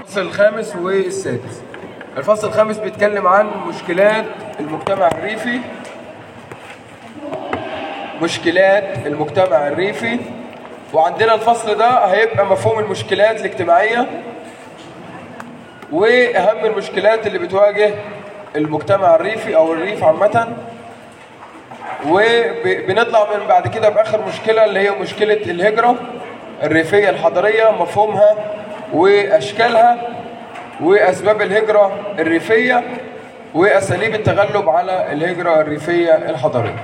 الفصل الخامس والسادس الفصل الخامس بيتكلم عن مشكلات المجتمع الريفي مشكلات المجتمع الريفي وعندنا الفصل ده هيبقى مفهوم المشكلات الاجتماعية وأهم المشكلات اللي بتواجه المجتمع الريفي أو الريف عامة وبنطلع من بعد كده بآخر مشكلة اللي هي مشكلة الهجرة الريفية الحضرية مفهومها وأشكالها وأسباب الهجرة الريفية وأساليب التغلب على الهجرة الريفية الحضرية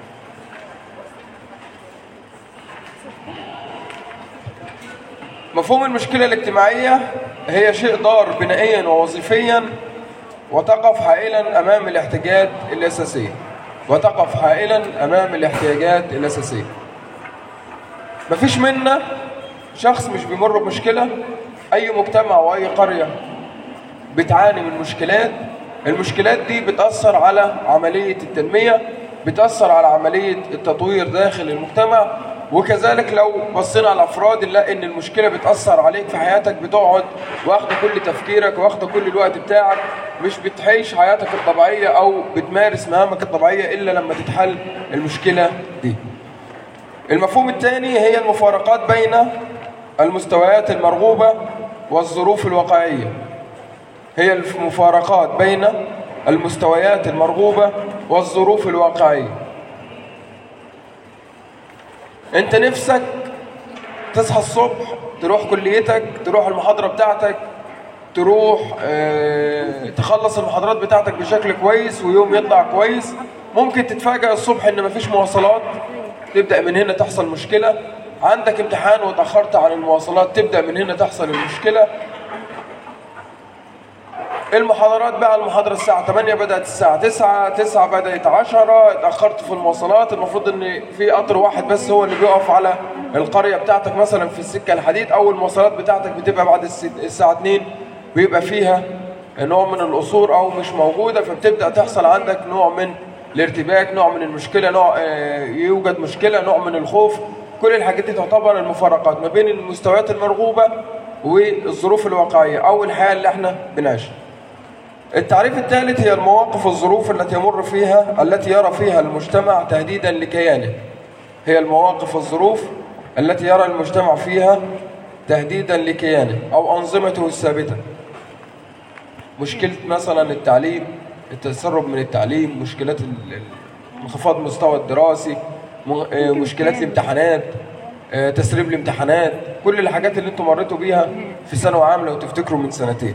مفهوم المشكلة الاجتماعية هي شيء ضار بنائيا ووظيفيا وتقف حائلا أمام الاحتياجات الأساسية وتقف حائلا أمام الاحتياجات الأساسية مفيش منا شخص مش بيمر بمشكلة أي مجتمع وأي قرية بتعاني من مشكلات المشكلات دي بتأثر على عملية التنمية بتأثر على عملية التطوير داخل المجتمع وكذلك لو بصينا على الافراد نلاقي ان المشكله بتاثر عليك في حياتك بتقعد واخده كل تفكيرك واخده كل الوقت بتاعك مش بتعيش حياتك الطبيعيه او بتمارس مهامك الطبيعيه الا لما تتحل المشكله دي. المفهوم الثاني هي المفارقات بين المستويات المرغوبه والظروف الواقعيه. هي المفارقات بين المستويات المرغوبه والظروف الواقعيه. انت نفسك تصحى الصبح تروح كليتك تروح المحاضرة بتاعتك تروح اه تخلص المحاضرات بتاعتك بشكل كويس ويوم يطلع كويس ممكن تتفاجأ الصبح ان مفيش مواصلات تبدأ من هنا تحصل مشكلة عندك امتحان وتأخرت عن المواصلات تبدأ من هنا تحصل المشكلة المحاضرات بقى المحاضرة الساعة 8 بدأت الساعة 9 9 بدأت 10 اتأخرت في المواصلات المفروض ان في قطر واحد بس هو اللي بيقف على القرية بتاعتك مثلا في السكة الحديد او المواصلات بتاعتك بتبقى بعد الساعة 2 بيبقى فيها نوع من القصور او مش موجودة فبتبدأ تحصل عندك نوع من الارتباك نوع من المشكلة نوع يوجد مشكلة نوع من الخوف كل الحاجات دي تعتبر المفارقات ما بين المستويات المرغوبة والظروف الواقعية او الحياة اللي احنا بنعيشها التعريف الثالث هي المواقف والظروف التي يمر فيها التي يرى فيها المجتمع تهديدا لكيانه هي المواقف والظروف التي يرى المجتمع فيها تهديدا لكيانه أو أنظمته الثابتة مشكلة مثلا التعليم التسرب من التعليم مشكلات انخفاض المستوى الدراسي مشكلات الامتحانات تسريب الامتحانات كل الحاجات اللي انتم مريتوا بيها في ثانوي عام لو تفتكروا من سنتين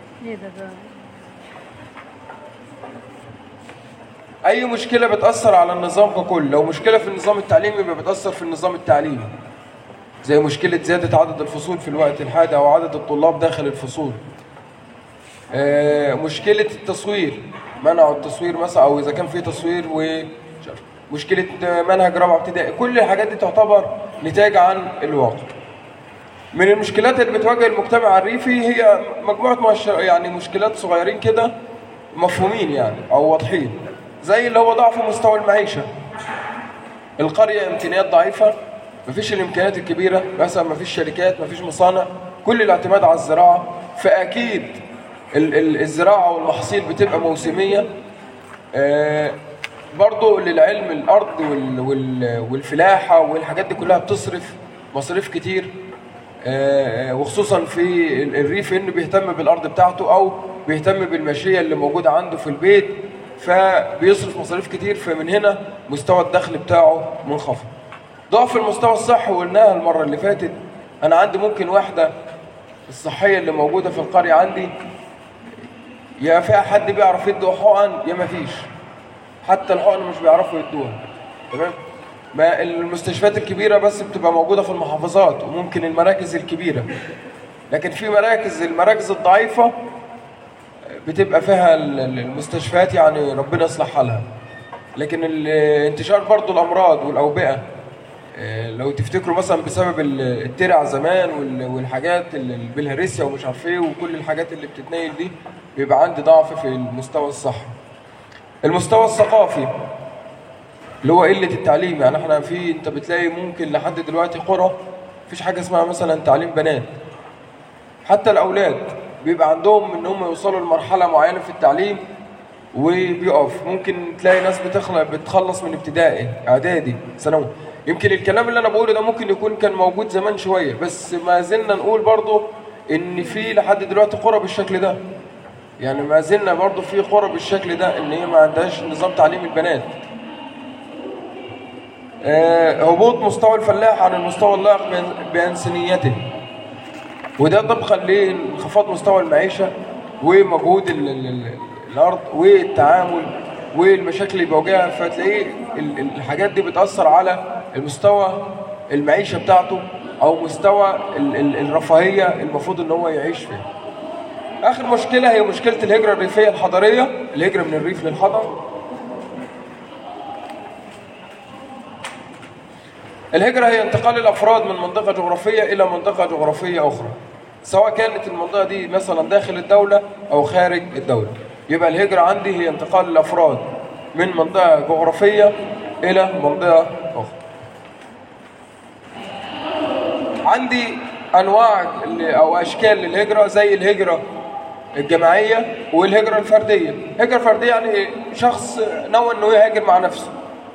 اي مشكله بتاثر على النظام ككل لو مشكله في النظام التعليمي يبقى بتاثر في النظام التعليمي زي مشكله زياده عدد الفصول في الوقت الحالي او عدد الطلاب داخل الفصول آه مشكله التصوير منعوا التصوير مثلا او اذا كان في تصوير و مشكله منهج رابعه ابتدائي كل الحاجات دي تعتبر نتاج عن الواقع من المشكلات اللي بتواجه المجتمع الريفي هي مجموعه مؤشر يعني مشكلات صغيرين كده مفهومين يعني او واضحين زي اللي هو ضعف مستوى المعيشة القرية امكانيات ضعيفة مفيش الامكانيات الكبيرة مثلا مفيش شركات مفيش مصانع كل الاعتماد على الزراعة فأكيد ال ال الزراعة والمحاصيل بتبقى موسمية آه برضو للعلم الأرض وال وال والفلاحة والحاجات دي كلها بتصرف مصاريف كتير آه وخصوصا في الريف انه بيهتم بالأرض بتاعته أو بيهتم بالماشية اللي موجودة عنده في البيت فبيصرف مصاريف كتير فمن هنا مستوى الدخل بتاعه منخفض ضعف المستوى الصحي وقلناها المرة اللي فاتت أنا عندي ممكن واحدة الصحية اللي موجودة في القرية عندي يا فيها حد بيعرف يدوا حقن يا ما فيش حتى الحقن مش بيعرفوا يدوها تمام ما المستشفيات الكبيرة بس بتبقى موجودة في المحافظات وممكن المراكز الكبيرة لكن في مراكز المراكز الضعيفة بتبقى فيها المستشفيات يعني ربنا يصلح حالها لكن انتشار برضو الامراض والاوبئه لو تفتكروا مثلا بسبب الترع زمان والحاجات البلهارسيا ومش عارف ايه وكل الحاجات اللي بتتنيل دي بيبقى عندي ضعف في المستوى الصحي المستوى الثقافي اللي هو قله التعليم يعني احنا في انت بتلاقي ممكن لحد دلوقتي قرى مفيش حاجه اسمها مثلا تعليم بنات حتى الاولاد بيبقى عندهم ان هم يوصلوا لمرحله معينه في التعليم وبيقف ممكن تلاقي ناس بتخلص بتخلص من ابتدائي اعدادي ثانوي يمكن الكلام اللي انا بقوله ده ممكن يكون كان موجود زمان شويه بس ما زلنا نقول برضه ان في لحد دلوقتي قرى بالشكل ده يعني ما زلنا برضه في قرى بالشكل ده ان هي ما عندهاش نظام تعليم البنات آه، هبوط مستوى الفلاح عن المستوى اللائق بإن- بإنسانيته وده طبقا لانخفاض مستوى المعيشة ومجهود ال ال ال الأرض والتعامل والمشاكل اللي بيواجهها فتلاقيه ال- ال- الحاجات دي بتأثر على المستوى المعيشة بتاعته أو مستوى ال ال الرفاهية المفروض إن هو يعيش فيها. آخر مشكلة هي مشكلة الهجرة الريفية الحضرية، الهجرة من الريف للحضر. الهجرة هي انتقال الأفراد من منطقة جغرافية إلى منطقة جغرافية أخرى سواء كانت المنطقة دي مثلا داخل الدولة أو خارج الدولة يبقى الهجرة عندي هي انتقال الأفراد من منطقة جغرافية إلى منطقة أخرى عندي أنواع ال- أو أشكال للهجرة زي الهجرة الجماعية والهجرة الفردية الهجرة الفردية يعني إيه؟ شخص نوى أنه يهاجر مع نفسه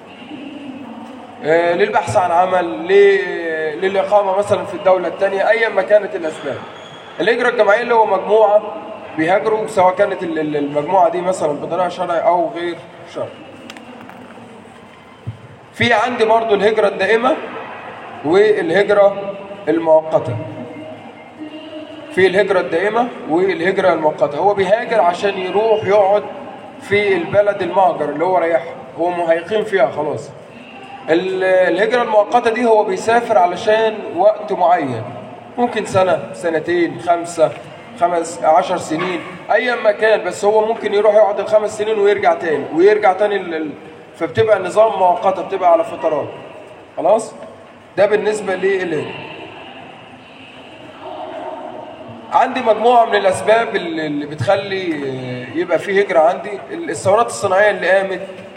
آه، للبحث عن عمل ل- للإقامة مثلا في الدولة الثانية أيا ما كانت الأسباب الهجرة الجماعية اللي هو مجموعة بيهاجروا سواء كانت ال- ال- المجموعة دي مثلا بطريقة شرعي أو غير شرعي في عندي برضو الهجرة الدائمة والهجرة المؤقتة في الهجرة الدائمة والهجرة المؤقتة هو بيهاجر عشان يروح يقعد في البلد المهجر اللي هو رايحها هو هيقيم فيها خلاص ال- الهجرة المؤقتة دي هو بيسافر علشان وقت معين ممكن سنة سنتين خمسة خمس عشر سنين أيا ما كان بس هو ممكن يروح يقعد الخمس سنين ويرجع تاني ويرجع تاني ال- ال- فبتبقى نظام مؤقتة بتبقى على فترات خلاص ده بالنسبة للهجرة عندي مجموعة من الأسباب اللي اللي بتخلي آه، يبقى في هجرة عندي الثورات الصناعية اللي قامت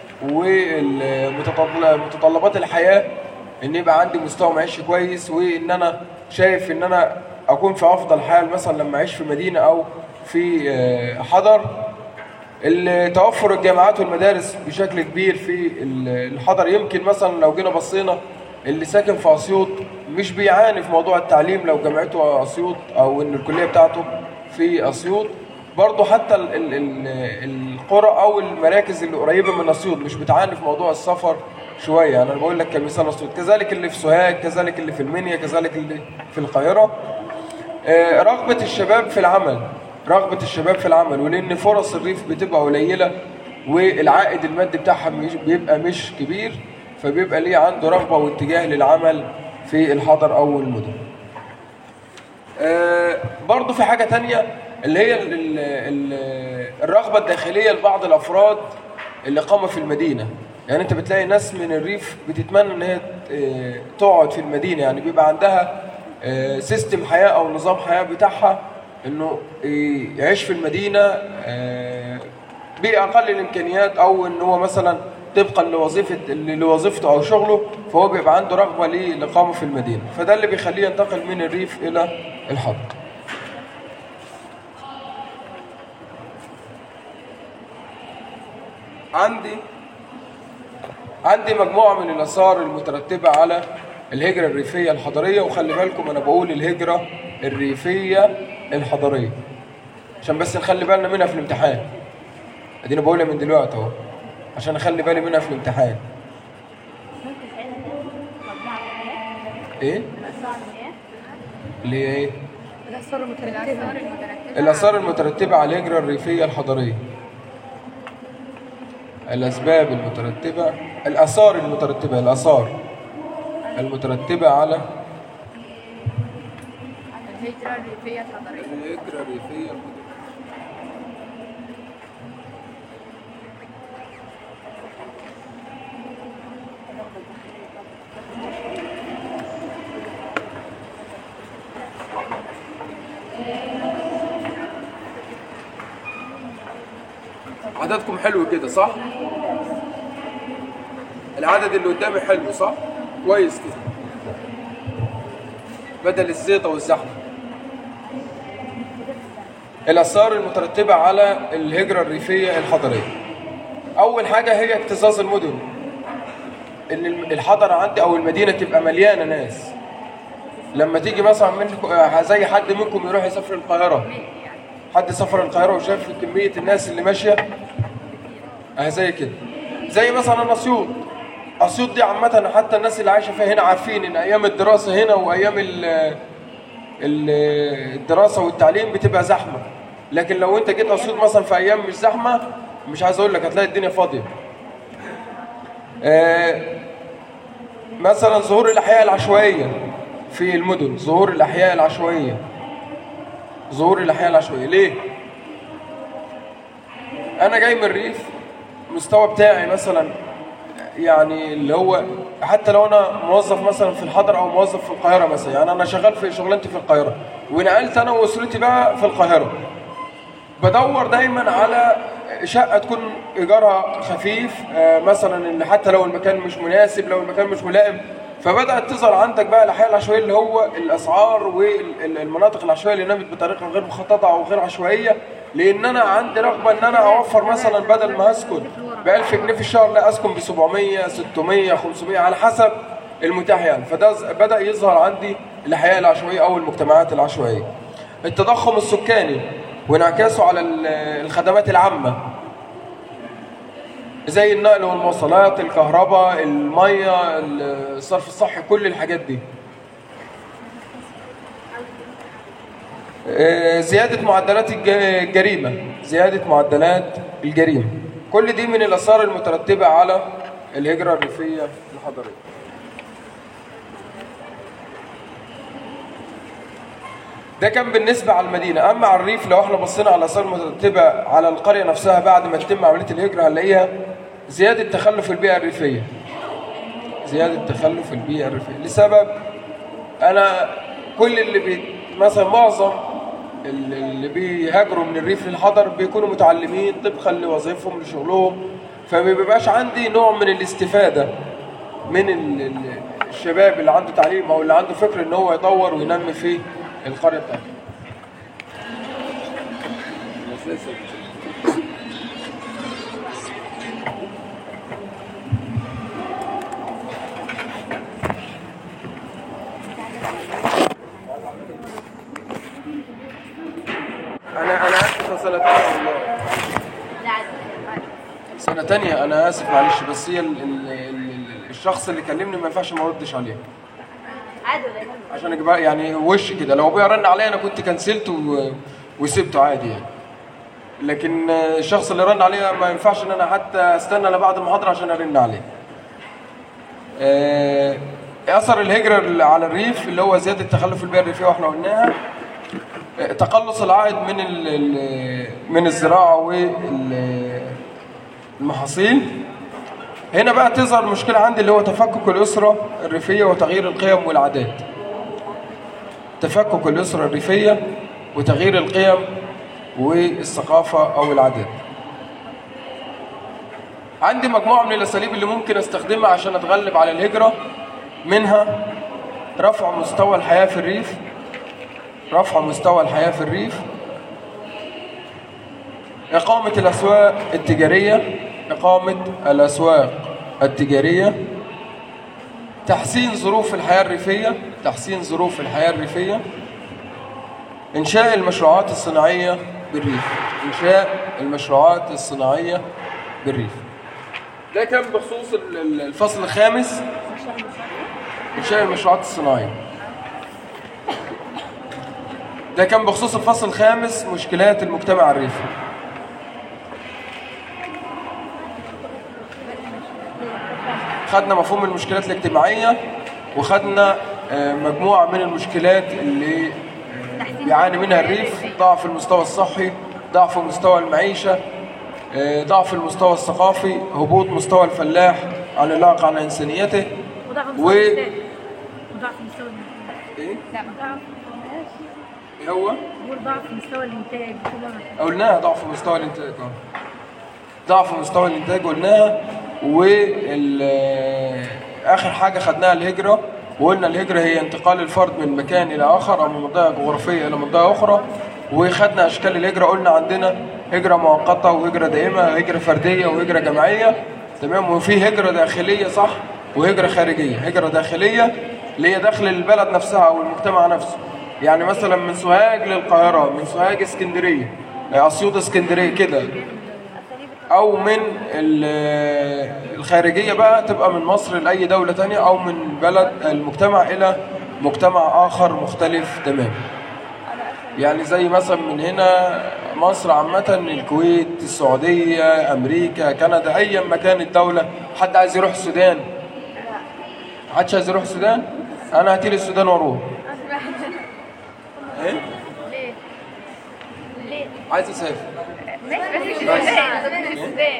ومتطلبات الحياة إن يبقى عندي مستوى معيشي كويس وإن أنا شايف إن أنا أكون في أفضل حال مثلا لما أعيش في مدينة أو في آه، حضر ال- توفر الجامعات والمدارس بشكل كبير في ال- الحضر يمكن مثلا لو جينا بصينا اللي ساكن في اسيوط مش بيعاني في موضوع التعليم لو جامعته اسيوط او ان الكليه بتاعته في اسيوط برضه حتى ال ال ال القرى او المراكز اللي قريبه من اسيوط مش بتعاني في موضوع السفر شويه انا بقول لك كمثال اسيوط كذلك اللي في سوهاج كذلك اللي في المنيا كذلك اللي في القاهره آه، رغبة الشباب في العمل رغبة الشباب في العمل ولأن فرص الريف بتبقى قليلة والعائد المادي بتاعها مش بيبقى مش كبير فبيبقى ليه عنده رغبة واتجاه للعمل في الحضر أو المدن آه، برضو في حاجة تانية اللي هي ال- ال- ال- الرغبة الداخلية لبعض الأفراد الإقامة في المدينة يعني أنت بتلاقي ناس من الريف بتتمنى إن هي آه، تقعد في المدينة يعني بيبقى عندها آه، سيستم حياة أو نظام حياة بتاعها إنه آه، يعيش في المدينة آه، بأقل الإمكانيات أو إن هو مثلا طبقا لوظيفة لوظيفته أو شغله فهو بيبقى عنده رغبة للإقامة في المدينة فده اللي بيخليه ينتقل من الريف إلى الحضر عندي عندي مجموعة من الآثار المترتبة على الهجرة الريفية الحضرية وخلي بالكم أنا بقول الهجرة الريفية الحضرية عشان بس نخلي بالنا منها في الامتحان اديني بقولها من دلوقتي اهو عشان اخلي بالي منها في الامتحان ممكن تعيدها تاني مجموعة الحياة ايه الأسرار الحياة اللي هي ايه الآثار المترتبة الأسرار المترتبة الآثار المترتبة على الهجرة الريفية الحضرية الأسباب المترتبة الآثار المترتبة الآثار المترتبة على الهجرة الريفية الحضرية الهجرة الريفية الحضرية عددكم حلو كده صح؟ العدد اللي قدامي حلو صح؟ كويس كده بدل الزيطة والزحمة الآثار المترتبة على الهجرة الريفية الحضرية أول حاجة هي اكتظاظ المدن إن الحضر عندي أو المدينة تبقى مليانة ناس لما تيجي مثلا منكم آه، زي حد منكم يروح يسافر القاهرة حد سافر القاهرة وشاف كمية الناس اللي ماشية اه زي كده زي مثلا اسيوط اسيوط دي عامة حتى الناس اللي عايشة فيها هنا عارفين ان ايام الدراسة هنا وايام ال ال الدراسة والتعليم بتبقى زحمة لكن لو انت جيت اسيوط مثلا في ايام مش زحمة مش عايز اقول لك هتلاقي الدنيا فاضية آه، مثلا ظهور الاحياء العشوائية في المدن ظهور الاحياء العشوائية ظهور الاحياء العشوائية ليه؟ انا جاي من الريف المستوى بتاعي مثلا يعني اللي هو حتى لو انا موظف مثلا في الحضر او موظف في القاهره مثلا يعني انا شغال في شغلانتي في القاهره ونقلت انا واسرتي بقى في القاهره بدور دايما على شقه تكون ايجارها خفيف آه، مثلا ان حتى لو المكان مش مناسب لو المكان مش ملائم فبدات تظهر عندك بقى الاحياء العشوائيه اللي هو الاسعار والمناطق العشوائيه اللي نمت بطريقه غير مخططه او غير عشوائيه لان انا عندي رغبه ان انا اوفر مثلا بدل ما اسكن ب 1000 جنيه في الشهر لا اسكن ب 700 600 500 على حسب المتاح يعني فده ز- بدا يظهر عندي الاحياء العشوائيه او المجتمعات العشوائيه التضخم السكاني وانعكاسه على ال- الخدمات العامه زي النقل والمواصلات الكهرباء الميه الصرف الصحي كل الحاجات دي آه، زيادة معدلات الج- الجريمة زيادة معدلات الجريمة كل دي من الآثار المترتبة على الهجرة الريفية الحضرية ده كان بالنسبة على المدينة أما على الريف لو احنا بصينا على الآثار المترتبة على القرية نفسها بعد ما تتم عملية الهجرة هنلاقيها زيادة تخلف البيئة الريفية زيادة تخلف البيئة الريفية لسبب أنا كل اللي بي مثلا معظم اللي اللي بيهاجروا من الريف للحضر بيكونوا متعلمين طبقا لوظيفهم لشغلهم فما بيبقاش عندي نوع من الاستفادة من ال- ال- الشباب اللي عنده تعليم او اللي عنده فكر ان هو يطور وينمي في القرية بتاعته انا انا اسف سنة تانية والله لا عادي. سنة تانية انا اسف معلش بس هي ال ال ال الشخص اللي كلمني ما ينفعش ما اردش عليه عادي ولا يهمك. عشان اجيبها يعني وش كده لو ابويا رن عليا انا كنت كنسلته و- وسبته عادي يعني لكن الشخص اللي رن عليا ما ينفعش ان انا حتى استنى لبعد المحاضره عشان ارن عليه آه، اثر الهجره اللي على الريف اللي هو زياده تخلف البيئه الريفيه واحنا قلناها آه، تقلص العائد من ال- ال- من الزراعه والمحاصيل هنا بقى تظهر المشكله عندي اللي هو تفكك الاسره الريفيه وتغيير القيم والعادات تفكك الأسرة الريفية وتغيير القيم والثقافة أو العادات عندي مجموعة من الأساليب اللي ممكن أستخدمها عشان أتغلب على الهجرة منها رفع مستوى الحياة في الريف رفع مستوى الحياة في الريف إقامة الأسواق التجارية إقامة الأسواق التجارية تحسين ظروف الحياة الريفية تحسين ظروف الحياة الريفية إنشاء المشروعات الصناعية بالريف إنشاء المشروعات الصناعية بالريف ده كان بخصوص ال- ال- الفصل الخامس إنشاء المشروعات الصناعية ده كان بخصوص الفصل الخامس مشكلات المجتمع الريفي خدنا مفهوم المشكلات الاجتماعية وخدنا آه، مجموعة من المشكلات اللي آه، بيعاني منها الريف ضعف المستوى الصحي ضعف مستوى المعيشة آه، ضعف المستوى الثقافي هبوط مستوى الفلاح عن العلاقة عن إنسانيته وضعف و مستوى الإنتاج وضعف مستوى الإنتاج إيه؟ لا ما ضعف إيه هو؟ بقول ضعف مستوى الإنتاج كده قلناها ضعف مستوى الانتاج اه ضعف مستوى الانتاج قلناها وال اخر حاجه خدناها الهجره وقلنا الهجره هي انتقال الفرد من مكان الى اخر او من منطقه جغرافيه الى منطقه اخرى وخدنا اشكال الهجره قلنا عندنا هجره مؤقته وهجره دائمه هجره فرديه وهجره جماعيه تمام وفي هجره داخليه صح وهجره خارجيه هجره داخليه اللي هي داخل البلد نفسها او المجتمع نفسه يعني مثلا من سوهاج للقاهره من سوهاج اسكندريه اسيوط اسكندريه كده او من ال- الخارجيه بقى تبقى من مصر لاي دوله تانية او من بلد المجتمع الى مجتمع اخر مختلف تماما يعني زي مثلا من هنا مصر عامة الكويت السعودية أمريكا كندا أيا ما كانت دولة حد عايز يروح السودان محدش عايز يروح السودان أنا هاتيلي السودان وأروح إيه؟ ليه؟ ليه؟ عايز أسافر ماشي بس مش السودان مش السودان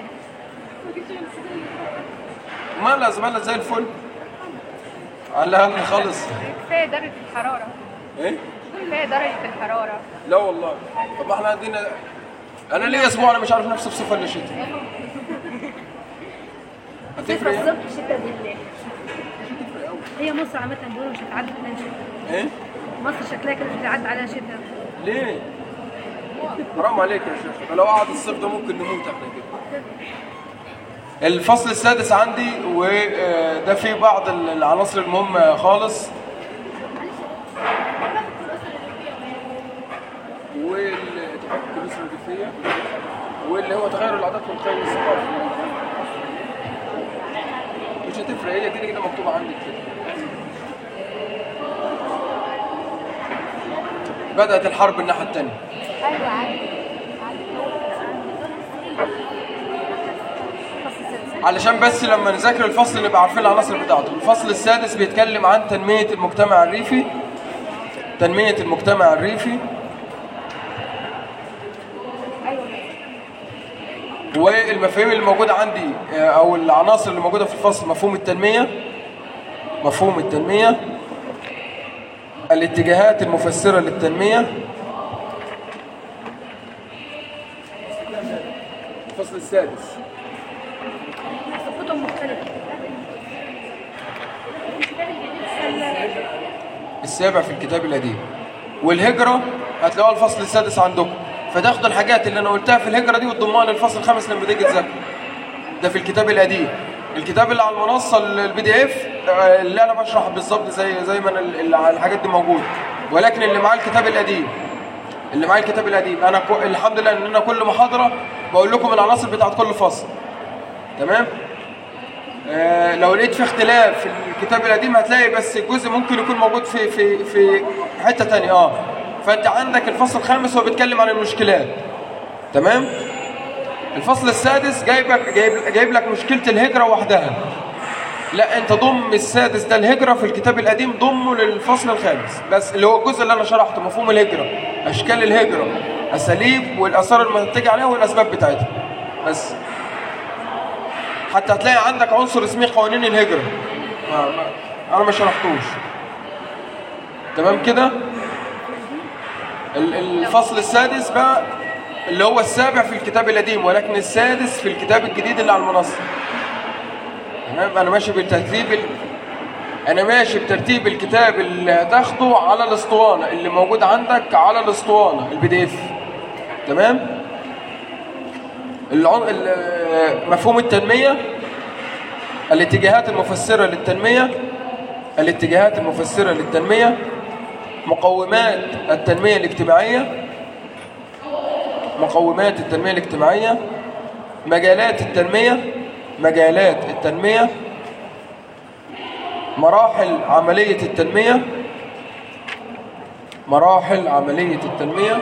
مالها زمالها زي الفل على الأقل خالص كفايه درجه الحراره إيه؟ كفايه درجه الحراره لا والله طب ما احنا عندنا أنا ليا أسبوع أنا مش عارف نفسي في صيف ولا شتاء هتفرق يعني؟ الصبح شتاء بالليل هي مصر عامة بيقولوا مش هتعدي عليها شتاء إيه؟ مصر شكلها كده مش هتعدي عليها شتاء ليه؟ حرام عليك يا شيخ ده لو قعد الصيف ده ممكن نموت احنا كده الفصل السادس عندي وده فيه بعض العناصر المهمة خالص والاتفاق الكنيسة الوظيفية واللي هو تغير العادات والقيم الثقافي مش هتفرق هي كده كده مكتوبة عندك كده بدأت الحرب الناحية التانية ايوه عادي علشان بس لما نذاكر الفصل نبقى عارفين العناصر بتاعته الفصل السادس بيتكلم عن تنمية المجتمع الريفي تنمية المجتمع الريفي والمفاهيم اللي موجودة عندي آه، أو العناصر اللي موجودة في الفصل مفهوم التنمية مفهوم التنمية الاتجاهات المفسرة للتنمية الفصل السادس كتب مختلفة السابع في الكتاب القديم والهجرة هتلاقوها الفصل السادس عندكم فتاخدوا الحاجات اللي انا قلتها في الهجرة دي وتضموها للفصل الخامس لما تيجي تذاكر ده في الكتاب القديم الكتاب اللي على المنصة البي دي اف اللي انا بشرح بالظبط زي زي ما أنا ال- ال- الحاجات دي موجودة ولكن اللي معاه الكتاب القديم اللي معاه الكتاب القديم انا كو... الحمد لله ان انا كل محاضرة بقول لكم العناصر بتاعت كل فصل تمام آه، لو لقيت في اختلاف في الكتاب القديم هتلاقي بس الجزء ممكن يكون موجود في في في حته تانية اه فانت عندك الفصل الخامس هو بيتكلم عن المشكلات تمام الفصل السادس جايبك جايب جايب لك مشكله الهجره وحدها لا انت ضم السادس ده الهجره في الكتاب القديم ضمه للفصل الخامس بس اللي هو الجزء اللي انا شرحته مفهوم الهجره اشكال الهجره اساليب والاثار المنتجه عليها والاسباب بتاعتها بس حتى هتلاقي عندك عنصر اسمه قوانين الهجرة ما ما انا ما شرحتوش تمام كده ال- الفصل السادس بقى اللي هو السابع في الكتاب القديم ولكن السادس في الكتاب الجديد اللي على المنصة تمام انا ماشي بالترتيب ال... انا ماشي بترتيب الكتاب اللي هتاخده على الاسطوانة اللي موجود عندك على الاسطوانة البي دي اف تمام العن... ال- مفهوم التنمية الاتجاهات المفسرة للتنمية الاتجاهات المفسرة للتنمية مقومات التنمية الاجتماعية مقومات التنمية الاجتماعية مجالات التنمية مجالات التنمية مراحل عملية التنمية مراحل عملية التنمية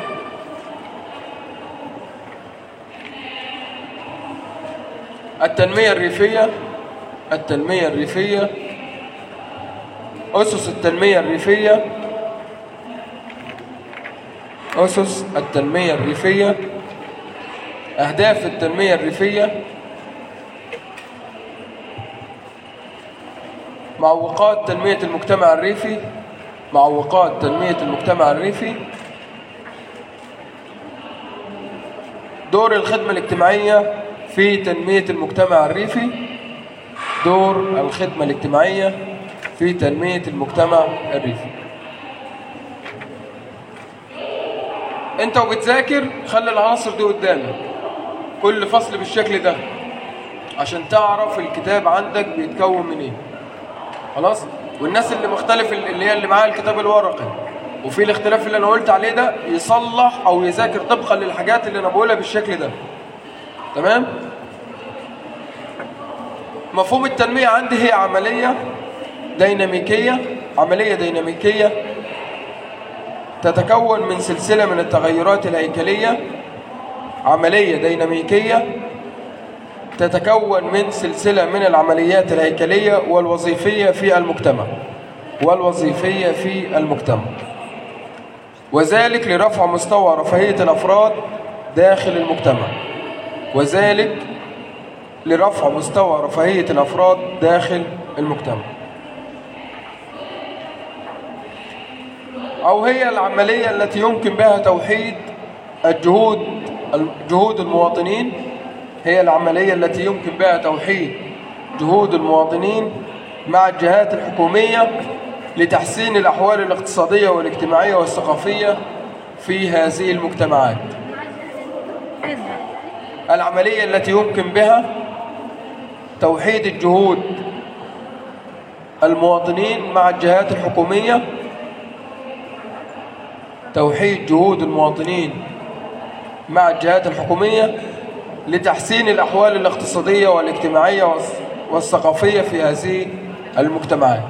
التنمية الريفية التنمية الريفية أسس التنمية الريفية أسس التنمية الريفية أهداف التنمية الريفية معوقات تنمية المجتمع الريفي معوقات تنمية المجتمع الريفي دور الخدمة الاجتماعية في تنمية المجتمع الريفي دور الخدمة الاجتماعية في تنمية المجتمع الريفي انت وبتذاكر خلي العناصر دي قدامك كل فصل بالشكل ده عشان تعرف الكتاب عندك بيتكون من ايه خلاص والناس اللي مختلف اللي هي اللي معاها الكتاب الورقي وفي الاختلاف اللي انا قلت عليه ده يصلح او يذاكر طبقا للحاجات اللي انا بقولها بالشكل ده تمام مفهوم التنمية عندي هي عملية ديناميكية عملية ديناميكية تتكون من سلسلة من التغيرات الهيكلية عملية ديناميكية تتكون من سلسلة من العمليات الهيكلية والوظيفية في المجتمع والوظيفية في المجتمع وذلك لرفع مستوى رفاهية الأفراد داخل المجتمع وذلك لرفع مستوى رفاهية الأفراد داخل المجتمع أو هي العملية التي يمكن بها توحيد الجهود جهود المواطنين هي العملية التي يمكن بها توحيد جهود المواطنين مع الجهات الحكومية لتحسين الأحوال الاقتصادية والاجتماعية والثقافية في هذه المجتمعات العملية التي يمكن بها توحيد الجهود المواطنين مع الجهات الحكومية توحيد جهود المواطنين مع الجهات الحكومية لتحسين الأحوال الاقتصادية والاجتماعية والث- والثقافية في هذه المجتمعات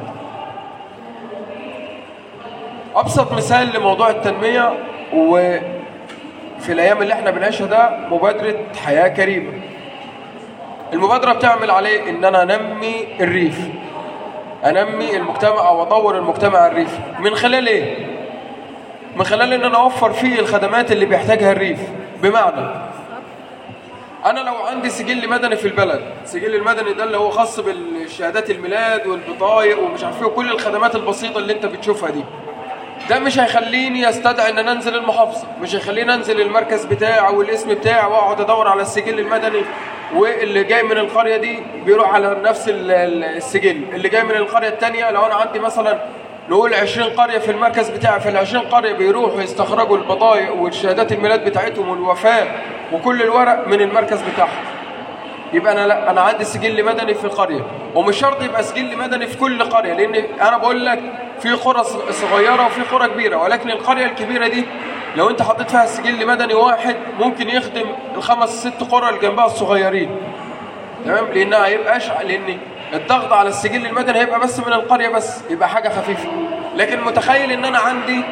أبسط مثال لموضوع التنمية وفي الأيام اللي احنا بنعيشها ده مبادرة حياة كريمة المبادرة بتعمل عليه إن أنا أنمي الريف أنمي المجتمع أو أطور المجتمع الريفي من خلال إيه؟ من خلال إن أنا أوفر فيه الخدمات اللي بيحتاجها الريف بمعنى أنا لو عندي سجل مدني في البلد السجل المدني ده اللي هو خاص بالشهادات الميلاد والبطايق ومش عارف ايه وكل الخدمات البسيطة اللي أنت بتشوفها دي ده مش هيخليني استدعي ان انا انزل المحافظه مش هيخليني انزل المركز بتاعي والاسم بتاعي واقعد ادور على السجل المدني واللي جاي من القريه دي بيروح على نفس ال- ال- السجل اللي جاي من القريه الثانيه لو انا عندي مثلا نقول 20 قريه في المركز بتاعي في ال 20 قريه بيروحوا يستخرجوا البطايق والشهادات الميلاد بتاعتهم والوفاه وكل الورق من المركز بتاعهم يبقى انا لا انا عندي سجل مدني في قريه ومش شرط يبقى سجل مدني في كل قريه لان انا بقول لك في قرى ص- صغيره وفي قرى كبيره ولكن القريه الكبيره دي لو انت حطيت فيها سجل مدني واحد ممكن يخدم الخمس ست قرى اللي جنبها الصغيرين تمام لانها هيبقاش لان الضغط على السجل المدني هيبقى بس من القريه بس يبقى حاجه خفيفه لكن متخيل ان انا عندي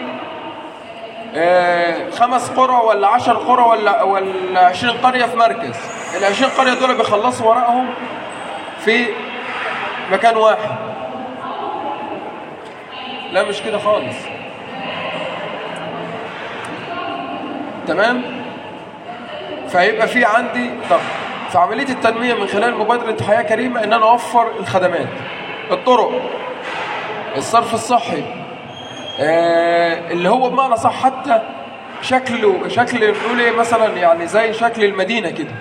آه، خمس قرى ولا عشر قرى ولا ولا 20 قرية في مركز ال 20 قرية دول بيخلصوا ورقهم في مكان واحد لا مش كده خالص تمام فهيبقى في عندي ضغط فعملية التنمية من خلال مبادرة حياة كريمة إن أنا أوفر الخدمات الطرق الصرف الصحي آه، اللي هو بمعنى صح حتى شكله شكل نقول ايه مثلا يعني زي شكل المدينه كده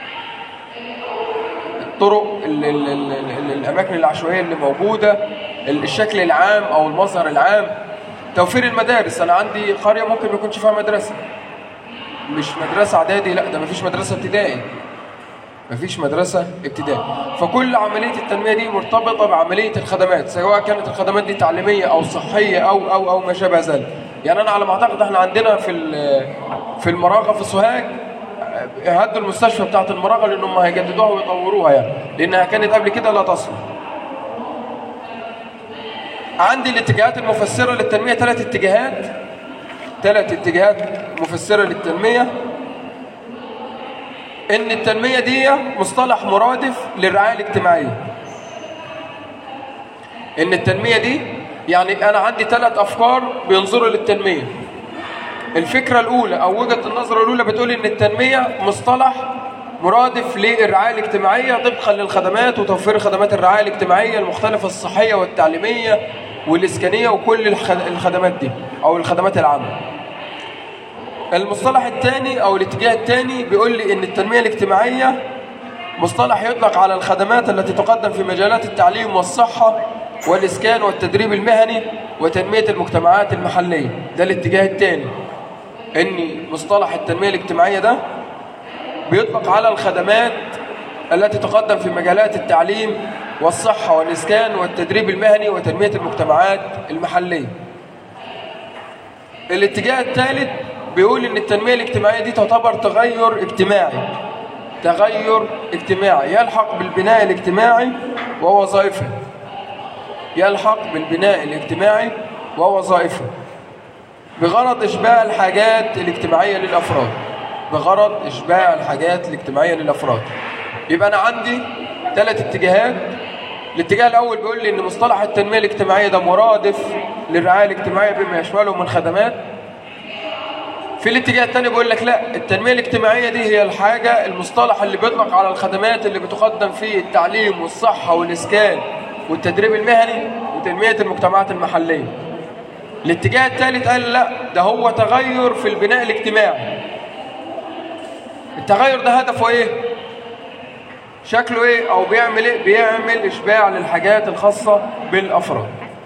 الطرق ال ال ال ال الاماكن العشوائيه اللي موجوده ال- الشكل العام او المظهر العام توفير المدارس انا عندي قريه ممكن ما يكونش فيها مدرسه مش مدرسه اعدادي لا ده ما فيش مدرسه ابتدائي مفيش مدرسة ابتدائي فكل عملية التنمية دي مرتبطة بعملية الخدمات سواء كانت الخدمات دي تعليمية أو صحية أو أو أو ما شابه ذلك يعني أنا على ما أعتقد إحنا عندنا في ال- في المراغة في سوهاج آه، هدوا المستشفى بتاعة المراغة لأنهم هيجددوها ويطوروها يعني لأنها كانت قبل كده لا تصلح عندي الاتجاهات المفسرة للتنمية ثلاث اتجاهات ثلاث اتجاهات مفسرة للتنمية ان التنميه دي مصطلح مرادف للرعايه الاجتماعيه ان التنميه دي يعني انا عندي ثلاث افكار بينظروا للتنميه الفكره الاولى او وجهه النظر الاولى بتقول ان التنميه مصطلح مرادف للرعايه الاجتماعيه طبقا للخدمات وتوفير خدمات الرعايه الاجتماعيه المختلفه الصحيه والتعليميه والاسكانيه وكل الخد- الخدمات دي او الخدمات العامه المصطلح الثاني او الاتجاه الثاني بيقول لي ان التنميه الاجتماعيه مصطلح يطلق على الخدمات التي تقدم في مجالات التعليم والصحه والاسكان والتدريب المهني وتنميه المجتمعات المحليه ده الاتجاه الثاني ان مصطلح التنميه الاجتماعيه ده بيطلق على الخدمات التي تقدم في مجالات التعليم والصحه والاسكان والتدريب المهني وتنميه المجتمعات المحليه الاتجاه الثالث بيقول ان التنميه الاجتماعيه دي تعتبر تغير اجتماعي تغير اجتماعي يلحق بالبناء الاجتماعي ووظائفه يلحق بالبناء الاجتماعي ووظائفه بغرض إشباع الحاجات الاجتماعية للأفراد بغرض إشباع الحاجات الاجتماعية للأفراد يبقى أنا عندي ثلاث اتجاهات الاتجاه الأول بيقول لي إن مصطلح التنمية الاجتماعية ده مرادف للرعاية الاجتماعية بما يشمله من خدمات في الاتجاه الثاني بيقول لك لا التنمية الاجتماعية دي هي الحاجة المصطلح اللي بيطلق على الخدمات اللي بتقدم في التعليم والصحة والإسكان والتدريب المهني وتنمية المجتمعات المحلية الاتجاه الثالث قال لا ده هو تغير في البناء الاجتماعي التغير ده هدفه ايه شكله ايه او بيعمل ايه بيعمل اشباع للحاجات الخاصة بالافراد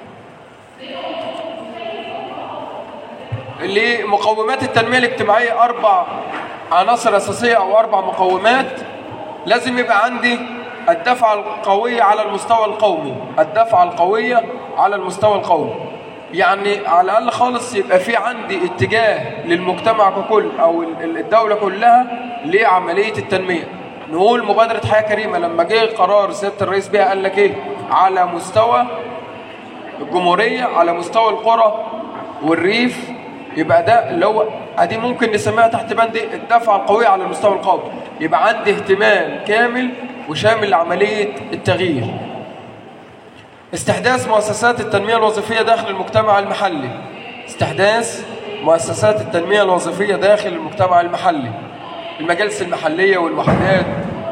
اللي مقومات التنمية الاجتماعية أربع عناصر أساسية أو أربع مقومات لازم يبقى عندي الدفعة القوية على المستوى القومي الدفعة القوية على المستوى القومي يعني على الأقل خالص يبقى في عندي اتجاه للمجتمع ككل أو ال- الدولة كلها لعملية التنمية نقول مبادرة حياة كريمة لما جه قرار سيادة الرئيس بيها قال لك إيه على مستوى الجمهورية على مستوى القرى والريف يبقى ده اللي هو ادي ممكن نسميها تحت بند الدفعه القويه على المستوى القومي يبقى عندي اهتمام كامل وشامل لعمليه التغيير استحداث مؤسسات التنميه الوظيفيه داخل المجتمع المحلي استحداث مؤسسات التنميه الوظيفيه داخل المجتمع المحلي المجالس المحليه والوحدات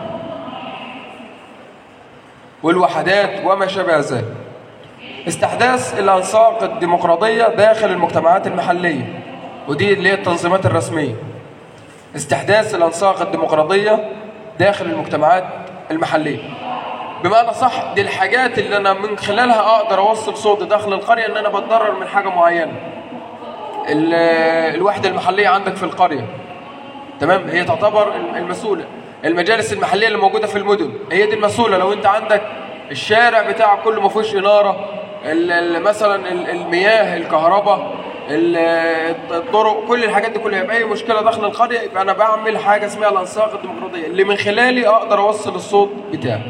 والوحدات وما شابه ذلك استحداث الأنساق الديمقراطية داخل المجتمعات المحلية ودي اللي هي التنظيمات الرسمية استحداث الأنساق الديمقراطية داخل المجتمعات المحلية بمعنى صح دي الحاجات اللي أنا من خلالها أقدر أوصل صوتي داخل القرية إن أنا بتضرر من حاجة معينة ال- الوحدة المحلية عندك في القرية تمام هي تعتبر المسؤولة المجالس المحلية اللي موجودة في المدن هي دي المسؤولة لو انت عندك الشارع بتاعك كله ما فيهوش إنارة ال- ال- مثلا ال- المياه الكهرباء ال- الطرق كل الحاجات دي كلها يبقى اي مشكله داخل القريه يبقى انا بعمل حاجه اسمها الانساق الديمقراطيه اللي من خلالي اقدر اوصل الصوت بتاعي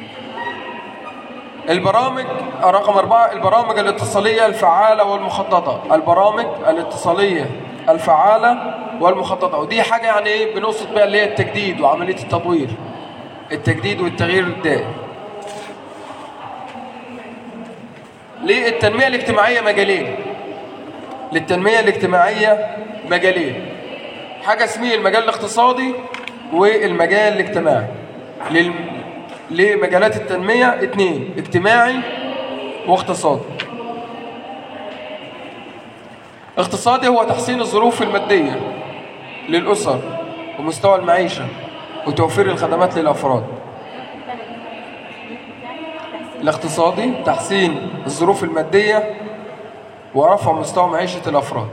البرامج رقم أربعة البرامج الاتصالية الفعالة والمخططة البرامج الاتصالية الفعالة والمخططة ودي حاجة يعني ايه بنقصد بيها اللي هي التجديد وعملية التطوير التجديد والتغيير الدائم للتنمية الاجتماعية مجالين للتنمية الاجتماعية مجالين حاجة اسمها المجال الاقتصادي والمجال الاجتماعي لل... لمجالات التنمية اتنين اجتماعي واقتصادي اقتصادي هو تحسين الظروف المادية للأسر ومستوى المعيشة وتوفير الخدمات للأفراد الاقتصادي تحسين الظروف المادية ورفع مستوى معيشة الأفراد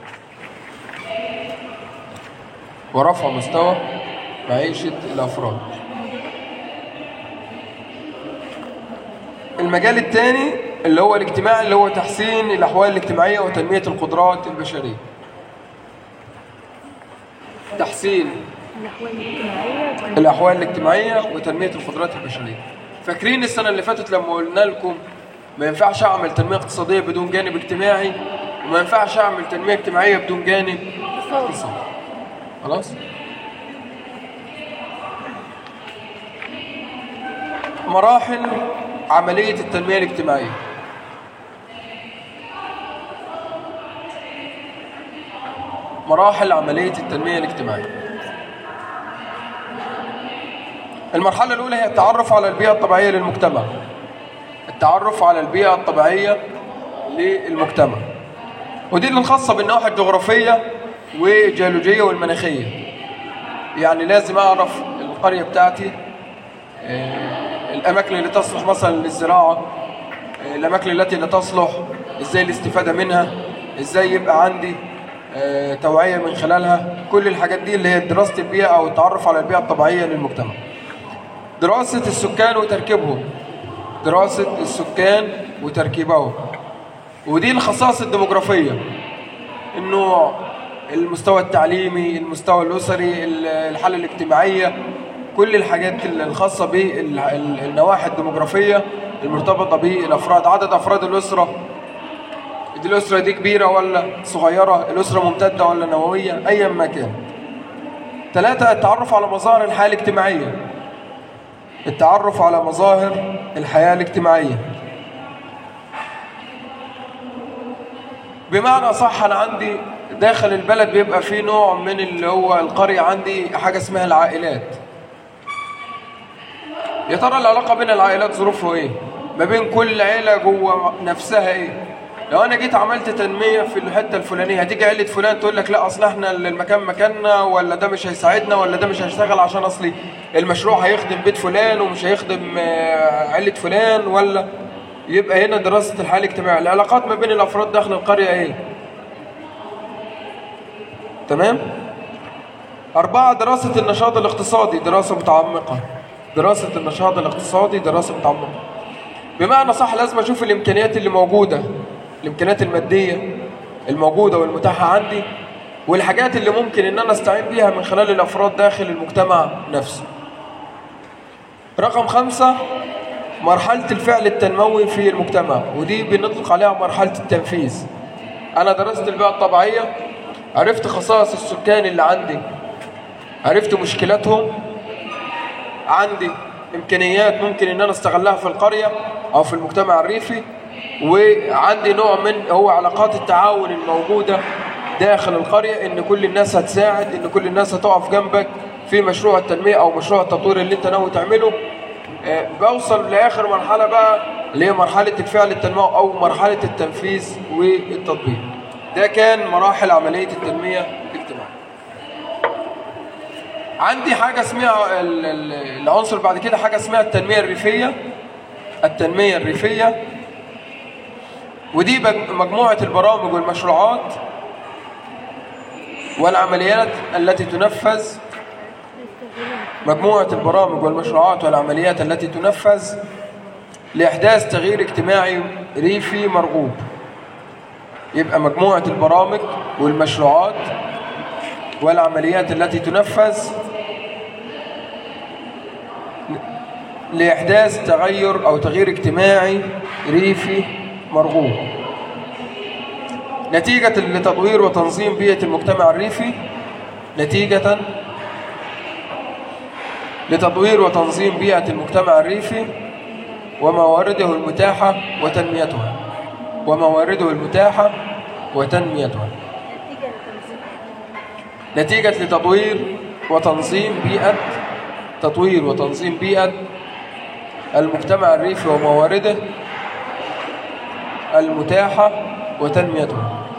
ورفع مستوى معيشة الأفراد المجال الثاني اللي هو الاجتماعي اللي هو تحسين الأحوال الاجتماعية وتنمية القدرات البشرية تحسين الأحوال الاجتماعية وتنمية القدرات البشرية فاكرين السنة اللي فاتت لما قلنا لكم ما ينفعش أعمل تنمية اقتصادية بدون جانب اجتماعي وما ينفعش أعمل تنمية اجتماعية بدون جانب اقتصادي خلاص مراحل عملية التنمية الاجتماعية مراحل عملية التنمية الاجتماعية المرحلة الأولى هي التعرف على البيئة الطبيعية للمجتمع التعرف على البيئة الطبيعية للمجتمع ودي اللي الخاصة بالنواحي الجغرافية والجيولوجية والمناخية يعني لازم أعرف القرية بتاعتي آه، الأماكن اللي تصلح مثلا للزراعة آه، الأماكن التي لا تصلح إزاي الاستفادة منها إزاي يبقى عندي آه، توعية من خلالها كل الحاجات دي اللي هي دراسة البيئة أو التعرف على البيئة الطبيعية للمجتمع دراسة السكان وتركيبهم دراسة السكان وتركيبهم ودي الخصائص الديموغرافية النوع المستوى التعليمي المستوى الأسري ال- الحالة الاجتماعية كل الحاجات ال- الخاصة بالنواحي الديموغرافية المرتبطة بالأفراد عدد أفراد الأسرة دي الأسرة دي كبيرة ولا صغيرة الأسرة ممتدة ولا نووية أيا ما كان ثلاثة التعرف على مظاهر الحياة الاجتماعية التعرف على مظاهر الحياة الاجتماعية بمعنى صح أنا عندي داخل البلد بيبقى فيه نوع من اللي هو القرية عندي حاجة اسمها العائلات يا ترى العلاقة بين العائلات ظروفها ايه؟ ما بين كل عيلة جوه نفسها ايه؟ لو انا جيت عملت تنمية في الحتة الفلانية هتيجي عيلة فلان تقول لك لا اصل احنا المكان مكاننا ولا ده مش هيساعدنا ولا ده مش هيشتغل عشان اصلي المشروع هيخدم بيت فلان ومش هيخدم آه، عيلة فلان ولا يبقى هنا دراسة الحياة الاجتماعية العلاقات ما بين الافراد داخل القرية ايه؟ تمام؟ أربعة دراسة النشاط الاقتصادي دراسة متعمقة دراسة النشاط الاقتصادي دراسة متعمقة بمعنى صح لازم أشوف الإمكانيات اللي موجودة الإمكانيات المادية الموجودة والمتاحة عندي والحاجات اللي ممكن إن أنا أستعين بيها من خلال الأفراد داخل المجتمع نفسه رقم خمسة مرحلة الفعل التنموي في المجتمع ودي بنطلق عليها مرحلة التنفيذ أنا درست البيئة الطبيعية عرفت خصائص السكان اللي عندي عرفت مشكلاتهم عندي امكانيات ممكن ان انا استغلها في القريه او في المجتمع الريفي وعندي نوع من هو علاقات التعاون الموجوده داخل القريه ان كل الناس هتساعد ان كل الناس هتقف جنبك في مشروع التنميه او مشروع التطوير اللي انت ناوي تعمله آه، بوصل لاخر مرحله بقى اللي هي مرحله الفعل التنموي او مرحله التنفيذ والتطبيق ده كان مراحل عمليه التنميه الاجتماعيه عندي حاجة اسمها ال- ال- العنصر بعد كده حاجة اسمها التنمية الريفية التنمية الريفية ودي بج- مجموعة البرامج والمشروعات والعمليات التي تنفذ مجموعة البرامج والمشروعات والعمليات التي تنفذ لإحداث تغيير اجتماعي ريفي مرغوب يبقى مجموعة البرامج والمشروعات والعمليات التي تنفذ لإحداث تغير أو تغيير اجتماعي ريفي مرغوب نتيجة لتطوير وتنظيم بيئة المجتمع الريفي نتيجة لتطوير وتنظيم بيئة المجتمع الريفي وموارده المتاحة وتنميتها وموارده المتاحة وتنميتها نتيجة لتطوير وتنظيم بيئة تطوير وتنظيم بيئة المجتمع الريفي وموارده المتاحة وتنميته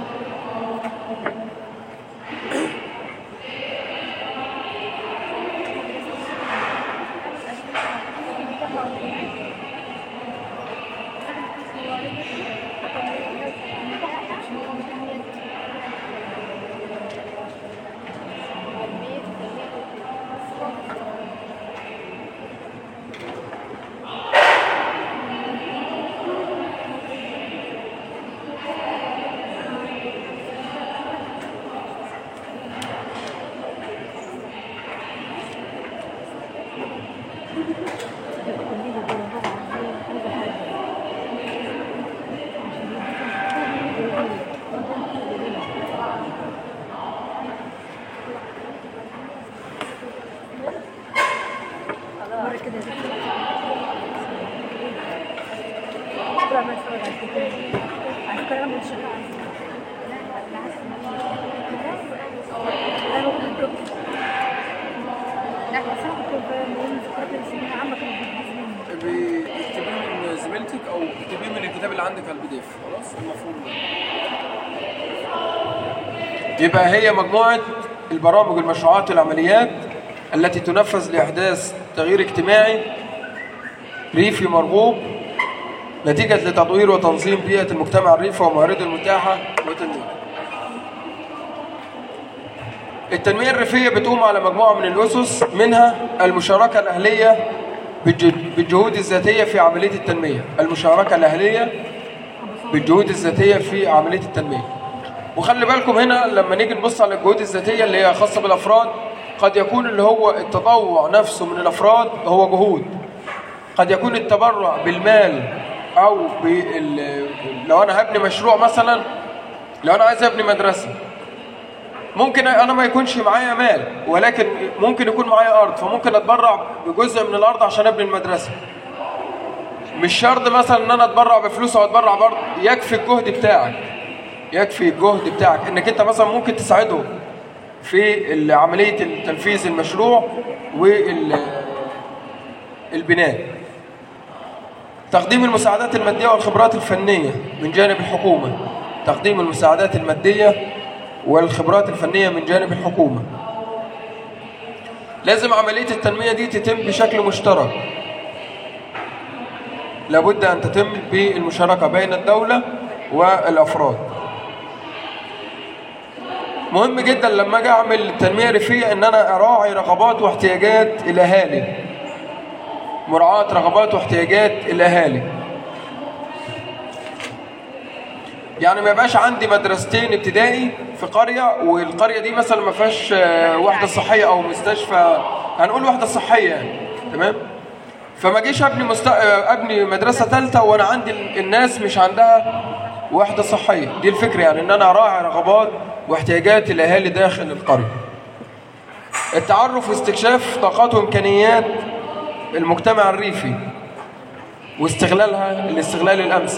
مرة كده بكرة ما اتفرج على الكتاب على فكرة أنا مش أنا بقول الدكتور لا بس أنا كنت من ذكريات السنين عامة كانت بتجيزني اكتبيه من زميلتك او اكتبيه من الكتاب اللي عندك على البي دي اف خلاص المفروض يبقى هي مجموعة البرامج والمشروعات والعمليات التي تنفذ لإحداث تغيير اجتماعي ريفي مرغوب نتيجة لتطوير وتنظيم بيئة المجتمع الريفي وموارده المتاحة وتنميته التنمية الريفية بتقوم على مجموعة من الأسس منها المشاركة الأهلية بالج- بالجهود الذاتية في عملية التنمية المشاركة الأهلية بالجهود الذاتية في عملية التنمية وخلي بالكم هنا لما نيجي نبص على الجهود الذاتية اللي هي خاصة بالأفراد قد يكون اللي هو التطوع نفسه من الأفراد هو جهود قد يكون التبرع بالمال أو بال... لو أنا هبني مشروع مثلا لو أنا عايز أبني مدرسة ممكن انا ما يكونش معايا مال ولكن ممكن يكون معايا ارض فممكن اتبرع بجزء من الارض عشان ابني المدرسه مش شرط مثلا ان انا اتبرع بفلوس او اتبرع برضه يكفي الجهد بتاعك يكفي الجهد بتاعك انك انت مثلا ممكن تساعده في عمليه تنفيذ المشروع والبناء تقديم المساعدات الماديه والخبرات الفنيه من جانب الحكومه تقديم المساعدات الماديه والخبرات الفنية من جانب الحكومة لازم عملية التنمية دي تتم بشكل مشترك لابد أن تتم بالمشاركة بين الدولة والأفراد مهم جدا لما اجي اعمل تنميه ريفيه ان انا اراعي رغبات واحتياجات الاهالي مراعاه رغبات واحتياجات الاهالي يعني ما يبقاش عندي مدرستين ابتدائي في قريه والقريه دي مثلا ما فيهاش آه، وحده صحيه او مستشفى هنقول وحده صحيه يعني تمام فما اجيش ابني مست... آه، ابني مدرسه ثالثه وانا عندي ال- الناس مش عندها وحده صحيه دي الفكره يعني ان انا اراعي رغبات واحتياجات الاهالي داخل القريه التعرف واستكشاف طاقات وامكانيات المجتمع الريفي واستغلالها الاستغلال الامثل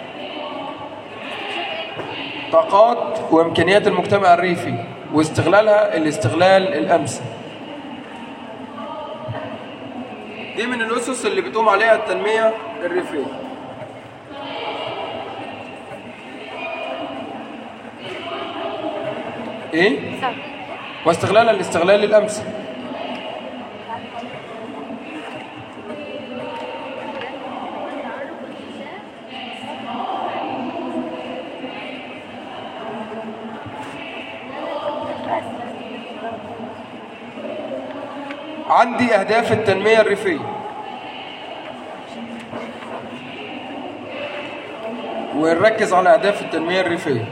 طاقات وامكانيات المجتمع الريفي واستغلالها الاستغلال الامثل دي من الاسس اللي بتقوم عليها التنميه الريفيه ايه صح واستغلالها الاستغلال الامثل عندي اهداف التنميه الريفيه ونركز على اهداف التنميه الريفيه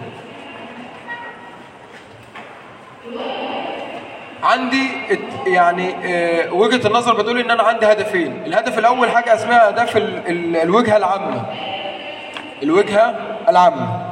عندي ات- يعني آه، وجهه النظر بتقول ان انا عندي هدفين الهدف الاول حاجه اسمها اهداف ال- ال- الوجهه العامه الوجهه العامه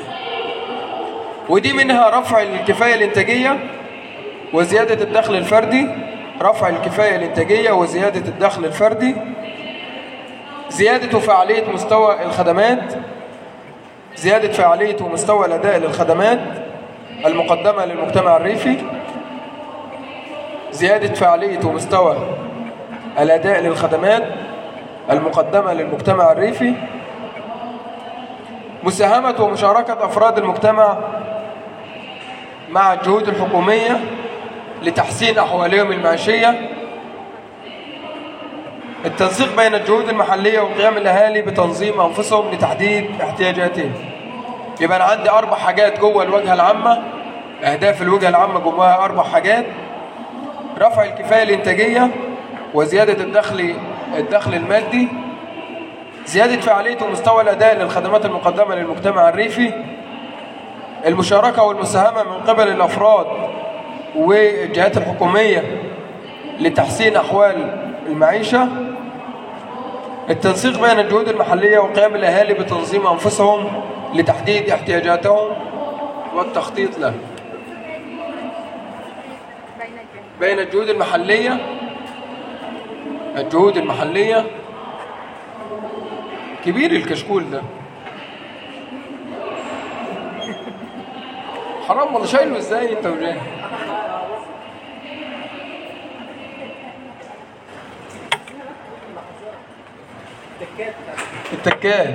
ودي منها رفع الكفايه الانتاجيه وزياده الدخل الفردي رفع الكفايه الانتاجيه وزياده الدخل الفردي زياده وفعاليه مستوى الخدمات زياده فعاليه ومستوى الاداء للخدمات المقدمه للمجتمع الريفي زيادة فعالية ومستوى الأداء للخدمات المقدمة للمجتمع الريفي مساهمة ومشاركة أفراد المجتمع مع الجهود الحكومية لتحسين أحوالهم المعيشية التنسيق بين الجهود المحلية وقيام الأهالي بتنظيم أنفسهم لتحديد احتياجاتهم يبقى أنا عندي أربع حاجات جوه الوجهة العامة أهداف الوجهة العامة جواها أربع حاجات رفع الكفاية الإنتاجية وزيادة الدخل الدخل المادي زيادة فعالية ومستوى الأداء للخدمات المقدمة للمجتمع الريفي المشاركة والمساهمة من قبل الأفراد والجهات الحكومية لتحسين أحوال المعيشة التنسيق بين الجهود المحلية وقيام الأهالي بتنظيم أنفسهم لتحديد احتياجاتهم والتخطيط لها بين الجهات بين الجهود المحلية الجهود المحلية كبير الكشكول ده حرام والله شايله ازاي انت وجاي التكات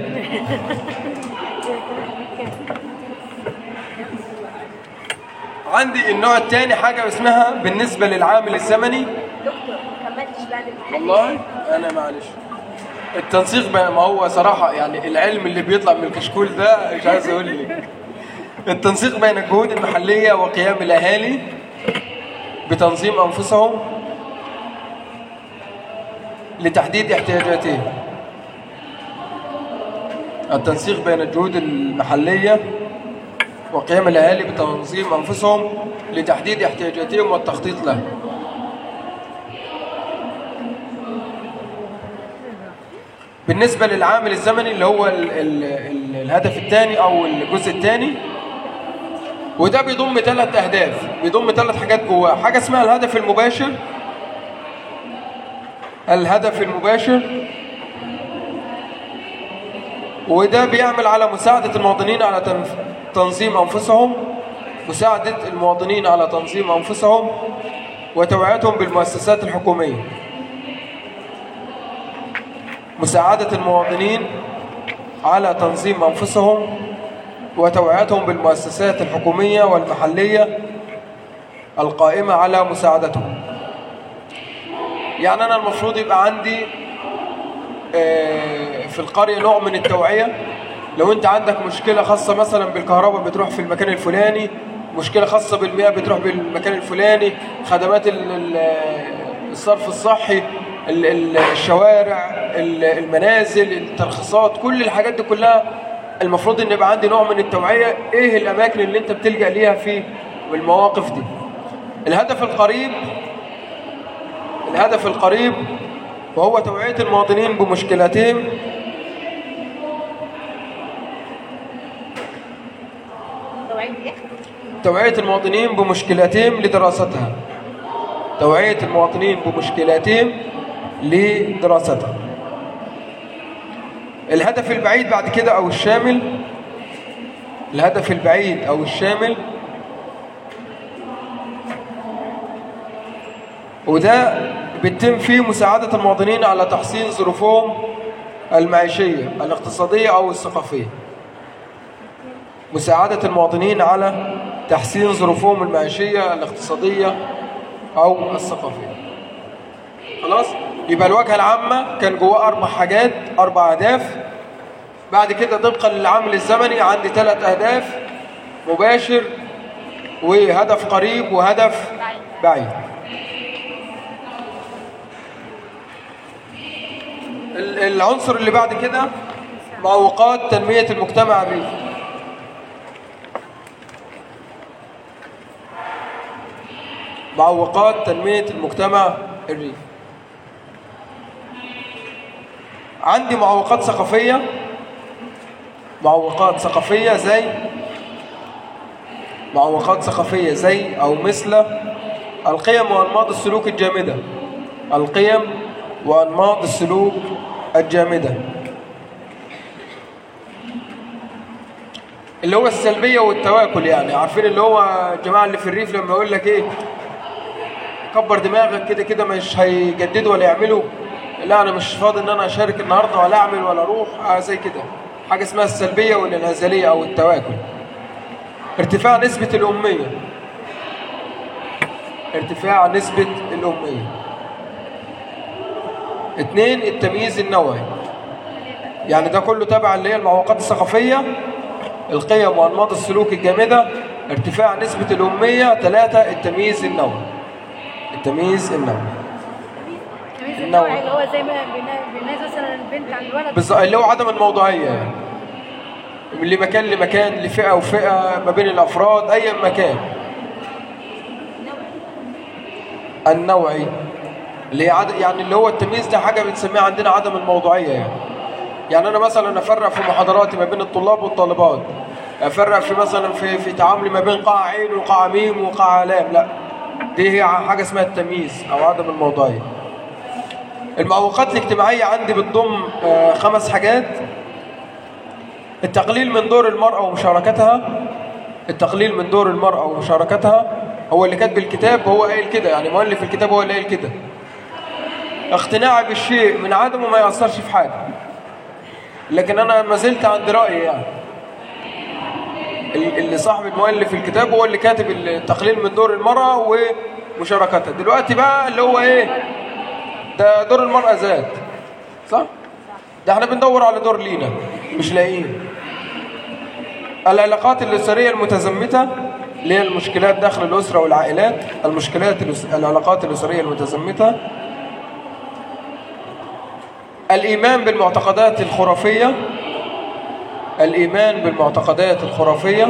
عندي النوع الثاني حاجة اسمها بالنسبة للعامل الزمني دكتور ما كملتش بعد الامتحان والله انا معلش التنسيق بقى ما هو صراحة يعني العلم اللي بيطلع من الكشكول ده مش عايز اقول لك التنسيق بين الجهود المحلية وقيام الاهالي بتنظيم أنفسهم لتحديد احتياجاتهم التنسيق بين الجهود المحلية وقيام الأهالي بتنظيم أنفسهم لتحديد احتياجاتهم والتخطيط لها بالنسبة للعامل الزمني اللي هو ال ال ال الهدف الثاني أو الجزء الثاني وده بيضم ثلاث أهداف بيضم ثلاث حاجات جواه حاجة اسمها الهدف المباشر الهدف المباشر وده بيعمل على مساعدة المواطنين على تنف- تنظيم أنفسهم مساعدة المواطنين على تنظيم أنفسهم وتوعيتهم بالمؤسسات الحكومية مساعدة المواطنين على تنظيم أنفسهم وتوعيتهم بالمؤسسات الحكومية والمحلية القائمة على مساعدتهم يعني أنا المفروض يبقى عندي آه، في القرية نوع من التوعية لو أنت عندك مشكلة خاصة مثلا بالكهرباء بتروح في المكان الفلاني مشكلة خاصة بالمياه بتروح بالمكان الفلاني خدمات ال- ال- الصرف الصحي ال- ال- الشوارع ال- المنازل الترخيصات كل الحاجات دي كلها المفروض ان يبقى عندي نوع من التوعية ايه الاماكن اللي انت بتلجأ ليها في المواقف دي الهدف القريب الهدف القريب وهو توعية المواطنين بمشكلاتهم توعية ايه؟ توعية المواطنين بمشكلاتهم لدراستها توعية المواطنين بمشكلاتهم لدراستها الهدف البعيد بعد كده أو الشامل الهدف البعيد أو الشامل وده بيتم فيه مساعدة المواطنين على تحسين ظروفهم المعيشية الاقتصادية أو الثقافية مساعدة المواطنين على تحسين ظروفهم المعيشية الاقتصادية أو الثقافية خلاص يبقى الواجهة العامة كان جواه أربع حاجات أربع أهداف بعد كده طبقا للعامل الزمني عندي ثلاث أهداف مباشر وهدف قريب وهدف بعيد ال- العنصر اللي بعد كده معوقات تنمية المجتمع الريفي معوقات تنمية المجتمع الريفي عندي معوقات ثقافية معوقات ثقافية زي معوقات ثقافية زي أو مثل القيم وأنماط السلوك الجامدة القيم وأنماط السلوك الجامدة اللي هو السلبية والتواكل يعني عارفين اللي هو الجماعة اللي في الريف لما يقول لك ايه كبر دماغك كده كده مش هيجددوا ولا يعملوا لا انا مش فاضي ان انا اشارك النهارده ولا اعمل ولا اروح آه زي كده حاجه اسمها السلبيه والانعزاليه او التواكل ارتفاع نسبه الاميه ارتفاع نسبه الاميه اتنين التمييز النوعي يعني ده كله تبع اللي هي المعوقات الثقافيه القيم وانماط السلوك الجامده ارتفاع نسبه الاميه ثلاثه التمييز النوعي التمييز النوعي التمييز النوع. النوعي اللي هو زي ما بينا- بيميز مثلا البنت عن الولد بالظبط اللي هو عدم الموضوعيه يعني من لمكان لمكان لفئه وفئه ما بين الافراد ايا مكان النوعي اللي هي عد... يعني اللي هو التمييز ده حاجه بنسميها عندنا عدم الموضوعيه يعني يعني انا مثلا افرق في محاضراتي ما بين الطلاب والطالبات افرق في مثلا في في تعاملي ما بين قاع عين وقاع ميم وقاع لام لا دي هي حاجه اسمها التمييز او عدم الموضوعيه المعوقات الاجتماعيه عندي بتضم آه، خمس حاجات التقليل من دور المرأة ومشاركتها التقليل من دور المرأة ومشاركتها هو اللي كاتب الكتاب هو قايل كده يعني مؤلف الكتاب هو اللي قايل كده اقتناعي بالشيء من عدمه ما يأثرش في حاجة لكن أنا ما زلت عند رأيي يعني ال- اللي صاحب المؤلف الكتاب هو اللي كاتب التقليل من دور المرأة ومشاركتها دلوقتي بقى اللي هو ايه ده دور المرأة زاد صح؟ ده احنا بندور على دور لينا مش لاقيين العلاقات الأسرية المتزمتة اللي هي المشكلات داخل الأسرة والعائلات المشكلات الأس- العلاقات الأسرية المتزمتة الإيمان بالمعتقدات الخرافية الإيمان بالمعتقدات الخرافية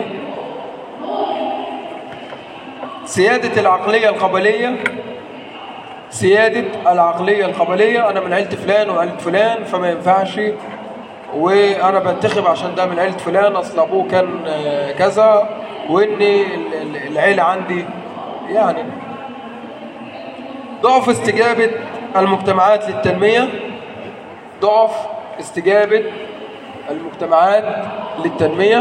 سيادة العقلية القبلية سيادة العقلية القبلية أنا من عيلة فلان وعيلة فلان فما ينفعش وأنا بنتخب عشان ده من عيلة فلان أصل أبوه كان آه، كذا وإن ال- ال- العيلة عندي يعني ضعف استجابة المجتمعات للتنمية ضعف استجابة المجتمعات للتنمية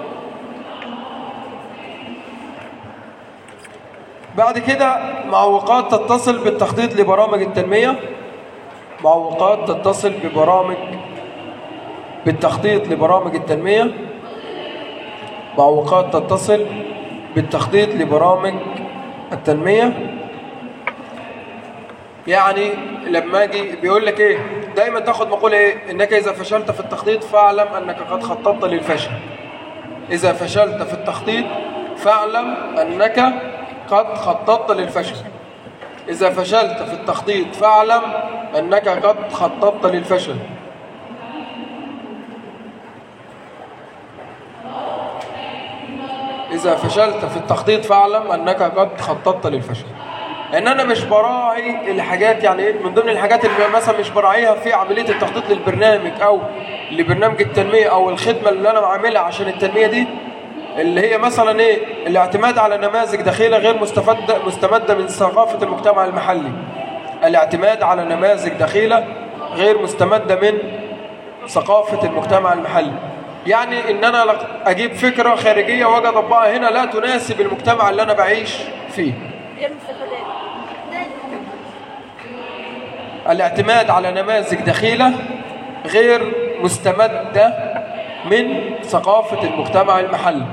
بعد كده معوقات تتصل بالتخطيط لبرامج التنمية معوقات تتصل ببرامج بالتخطيط لبرامج التنمية معوقات تتصل بالتخطيط لبرامج التنمية يعني لما اجي بيقول لك ايه دايما تاخد مقولة ايه انك اذا فشلت في التخطيط فاعلم انك قد خططت للفشل اذا فشلت في التخطيط فاعلم انك قد خططت للفشل اذا فشلت في التخطيط فاعلم انك قد خططت للفشل إذا فشلت في التخطيط فاعلم أنك قد خططت للفشل. إن أنا مش براعي الحاجات يعني إيه؟ من ضمن الحاجات اللي مثلا مش براعيها في عملية التخطيط للبرنامج أو لبرنامج التنمية أو الخدمة اللي أنا بعملها عشان التنمية دي اللي هي مثلا إيه؟ الاعتماد على نماذج داخلة غير مستفدة مستمدة من ثقافة المجتمع المحلي. الاعتماد على نماذج دخيلة غير مستمدة من ثقافة المجتمع المحلي يعني ان انا لق- اجيب فكرة خارجية واجي اطبقها هنا لا تناسب المجتمع اللي انا بعيش فيه غير مستفادات الاعتماد على نماذج دخيلة غير مستمدة من ثقافة المجتمع المحلي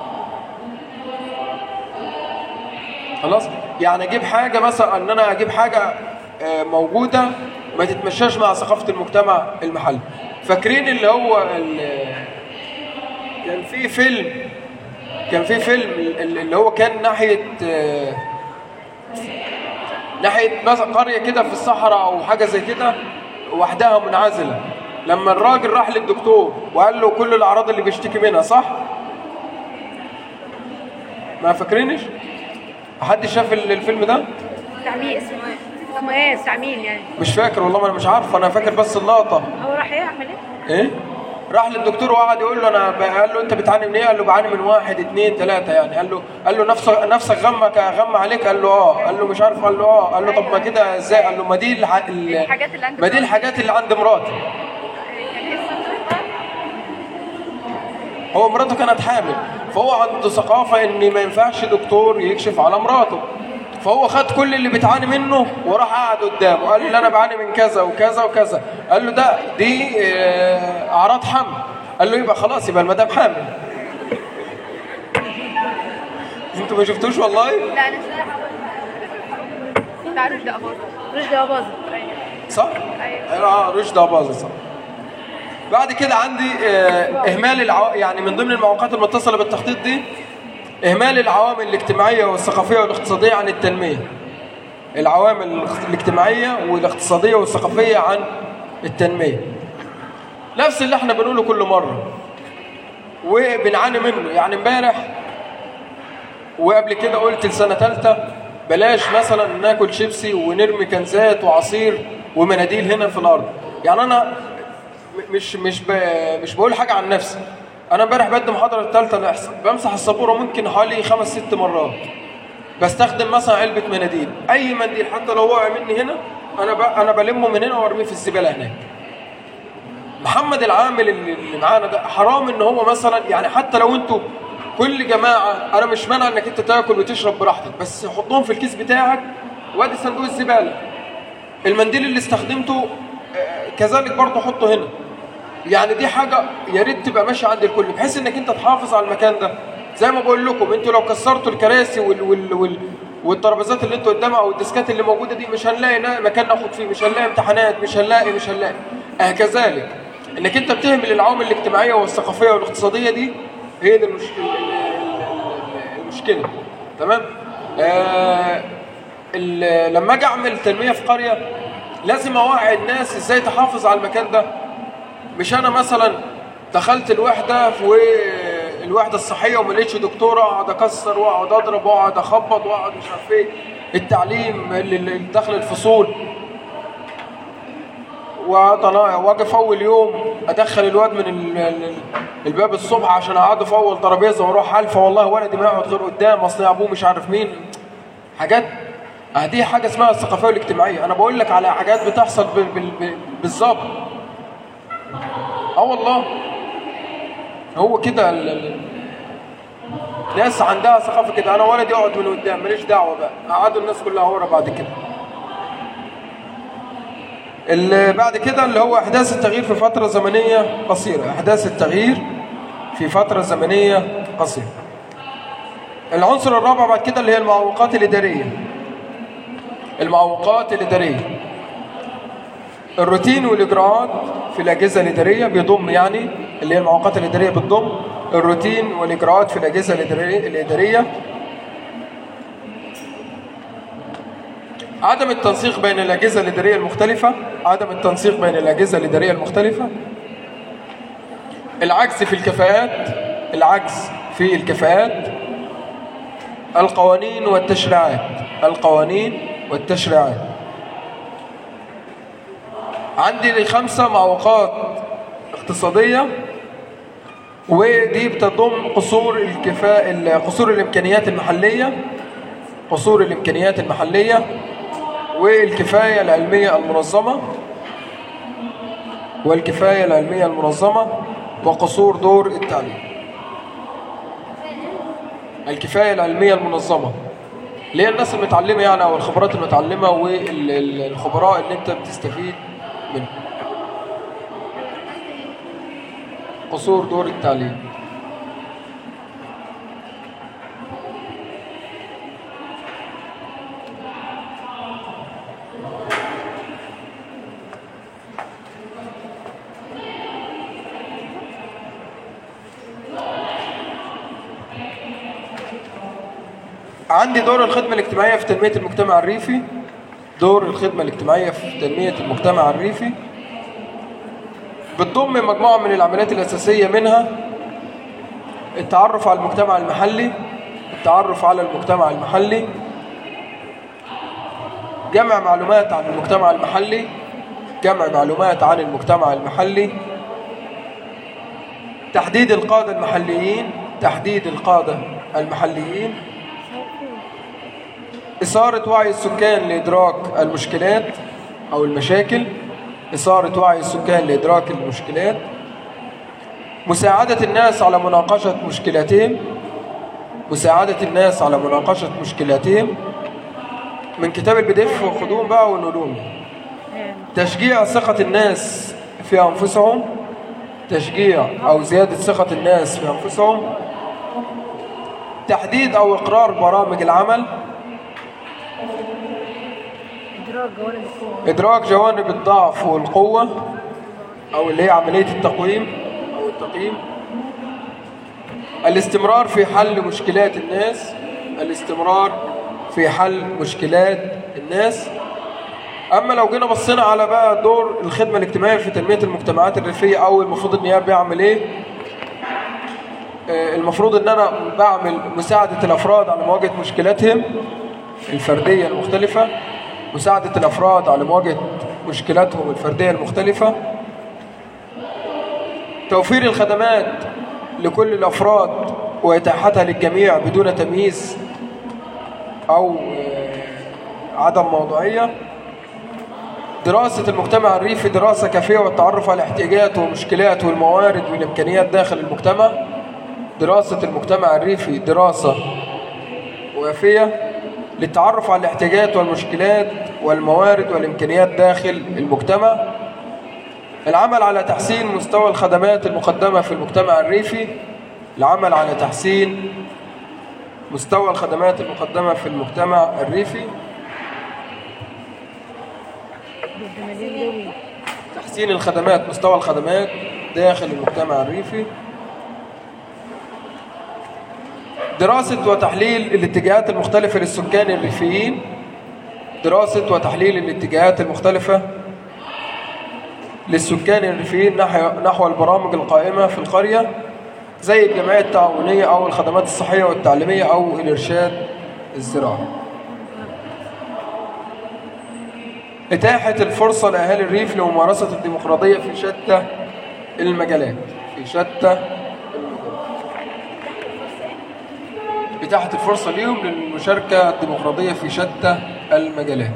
خلاص يعني اجيب حاجة مثلا ان انا اجيب حاجة آه، موجودة ما تتمشاش مع ثقافة المجتمع المحلي فاكرين اللي هو ال- كان في فيلم كان في فيلم ال- اللي هو كان ناحية آه، ناحية مثلا قرية كده في الصحراء أو حاجة زي كده وحدها منعزلة لما الراجل راح للدكتور وقال له كل الأعراض اللي بيشتكي منها صح؟ ما فاكرينش؟ حد شاف ال- الفيلم ده؟ تعميم اسمه ايه؟ اسمه ايه؟ تعميم يعني مش فاكر والله ما أنا مش عارف أنا فاكر بس اللقطة هو راح يعمل ايه؟ إيه؟ راح للدكتور وقعد يقول له انا ب- قال له انت بتعاني من ايه؟ قال له بعاني من واحد اثنين ثلاثه يعني قال له قال له نفسك نفسك غمك غم عليك قال له اه قال له مش عارف قال له اه قال له طب ما كده ازاي؟ قال له ما دي الح... ال- الحاجات اللي عند ما دي الحاجات اللي عند مراتي يعني ايه الصندوق؟ هو مراته كانت حامل فهو عنده ثقافة ان ما ينفعش دكتور يكشف على مراته فهو خد كل اللي بتعاني منه وراح قعد قدامه قال له انا بعاني من كذا وكذا وكذا قال له ده دي آه، اعراض حمل قال له يبقى خلاص يبقى المدام حامل انتوا ما شفتوش والله لا انا بتاع رشدي اباظه رشدي اباظه صح؟ أيوة. اه رشدي أباظة صح بعد كده عندي آه، إهمال العو... يعني من ضمن المعوقات المتصلة بالتخطيط دي إهمال العوامل الاجتماعية والثقافية والاقتصادية عن التنمية العوامل الاجتماعية والاقتصادية والثقافية عن التنمية نفس اللي احنا بنقوله كل مرة وبنعاني منه يعني امبارح وقبل كده قلت لسنة تالتة بلاش مثلا ناكل شيبسي ونرمي كنزات وعصير ومناديل هنا في الأرض يعني أنا م- مش مش ب... مش بقول حاجة عن نفسي أنا امبارح بدي محاضرة التالتة أنا أحس- بمسح السبورة ممكن حوالي خمس ست مرات بستخدم مثلا علبة مناديل أي منديل حتى لو وقع مني هنا أنا ب... أنا بلمه من هنا وأرميه في الزبالة هناك محمد العامل اللي اللي معانا ده حرام ان هو مثلا يعني حتى لو انتوا كل جماعه انا مش مانع انك انت تاكل وتشرب براحتك بس حطهم في الكيس بتاعك وادي صندوق الزباله المنديل اللي استخدمته آه، كذلك برضه حطه هنا يعني دي حاجه يا ريت تبقى ماشيه عند الكل بحيث انك انت تحافظ على المكان ده زي ما بقول لكم انتوا لو كسرتوا الكراسي وال وال وال والترابيزات اللي انتوا قدامها او الديسكات اللي موجوده دي مش هنلاقي نا- مكان ناخد فيه مش هنلاقي امتحانات مش هنلاقي مش هنلاقي اه كذلك انك انت بتهمل العوامل الاجتماعيه والثقافيه والاقتصاديه دي هي دي المش... ال- ال- ال- مشكله تمام آه ال- لما اجي اعمل تنميه في قريه لازم اوعي الناس ازاي تحافظ على المكان ده مش انا مثلا دخلت الوحده والوحده الصحيه وما لقيتش دكتور اقعد اكسر واقعد اضرب واقعد اخبط واقعد مش عارف ايه التعليم اللي اللي داخل الفصول وطلع واجي في اول يوم ادخل الواد من ال- ال- الباب الصبح عشان اقعده في اول ترابيزه واروح حلفه والله ولدي ما يقعد غير قدام اصل ابوه مش عارف مين حاجات آه دي حاجه اسمها الثقافيه والاجتماعيه انا بقول لك على حاجات بتحصل بال- بال- بال- بالظبط اه والله هو كده ال- ال- ناس عندها ثقافه كده انا ولدي يقعد من قدام ماليش دعوه بقى قعدوا الناس كلها ورا بعد كده اللي بعد كده اللي هو احداث التغيير في فتره زمنيه قصيره احداث التغيير في فتره زمنيه قصيره العنصر الرابع بعد كده اللي هي المعوقات الاداريه المعوقات الاداريه الروتين والاجراءات في الاجهزه الاداريه بيضم يعني اللي هي المعوقات الاداريه بتضم الروتين والاجراءات في الاجهزه الاداريه الاداريه عدم التنسيق بين الأجهزة الإدارية المختلفة عدم التنسيق بين الأجهزة الإدارية المختلفة العجز في الكفاءات العجز في الكفاءات القوانين والتشريعات القوانين والتشريعات عندي خمسة معوقات اقتصادية ودي بتضم قصور الكفاء قصور الإمكانيات المحلية قصور الإمكانيات المحلية والكفاية العلمية المنظمة والكفاية العلمية المنظمة وقصور دور التعليم الكفاية العلمية المنظمة اللي هي الناس المتعلمة يعني أو الخبرات المتعلمة والخبراء اللي أنت بتستفيد منهم قصور دور التعليم عندي دور الخدمة الاجتماعية في تنمية المجتمع الريفي دور الخدمة الاجتماعية في تنمية المجتمع الريفي بتضم مجموعة من العمليات الأساسية منها التعرف على المجتمع المحلي التعرف على المجتمع المحلي جمع معلومات عن المجتمع المحلي جمع معلومات عن المجتمع المحلي تحديد القادة المحليين تحديد القادة المحليين إثارة وعي السكان لإدراك المشكلات أو المشاكل إثارة وعي السكان لإدراك المشكلات مساعدة الناس على مناقشة مشكلاتهم مساعدة الناس على مناقشة مشكلاتهم من كتاب البي دي اف وخدوهم بقى ونقولهم تشجيع ثقة الناس في أنفسهم تشجيع أو زيادة ثقة الناس في أنفسهم تحديد أو إقرار برامج العمل إدراك جوانب القوة إدراك جوانب الضعف والقوة أو اللي هي عملية التقويم أو التقييم الاستمرار في حل مشكلات الناس الاستمرار في حل مشكلات الناس أما لو جينا بصينا على بقى دور الخدمة الاجتماعية في تنمية المجتمعات الريفية أو المفروض إن هي بيعمل إيه آه، المفروض إن أنا بعمل مساعدة الأفراد على مواجهة مشكلاتهم الفردية المختلفة مساعدة الأفراد على مواجهة مشكلاتهم الفردية المختلفة توفير الخدمات لكل الأفراد وإتاحتها للجميع بدون تمييز أو آه، عدم موضوعية دراسة المجتمع الريفي دراسة كافية والتعرف على الاحتياجات والمشكلات والموارد والإمكانيات داخل المجتمع دراسة المجتمع الريفي دراسة وافية للتعرف على الاحتياجات والمشكلات والموارد والإمكانيات داخل المجتمع العمل على تحسين مستوى الخدمات المقدمة في المجتمع الريفي العمل على تحسين مستوى الخدمات المقدمة في المجتمع الريفي ضد مليون دولي تحسين الخدمات مستوى الخدمات داخل المجتمع الريفي دراسة وتحليل الاتجاهات المختلفة للسكان الريفيين دراسة وتحليل الاتجاهات المختلفة للسكان الريفيين نحو نحو البرامج القائمة في القرية زي الجمعية التعاونية أو الخدمات الصحية والتعليمية أو الإرشاد الزراعي إتاحة الفرصة لأهالي الريف لممارسة الديمقراطية في شتى المجالات في شتى إتاحة الفرصة ليهم للمشاركة الديمقراطية في شتى المجالات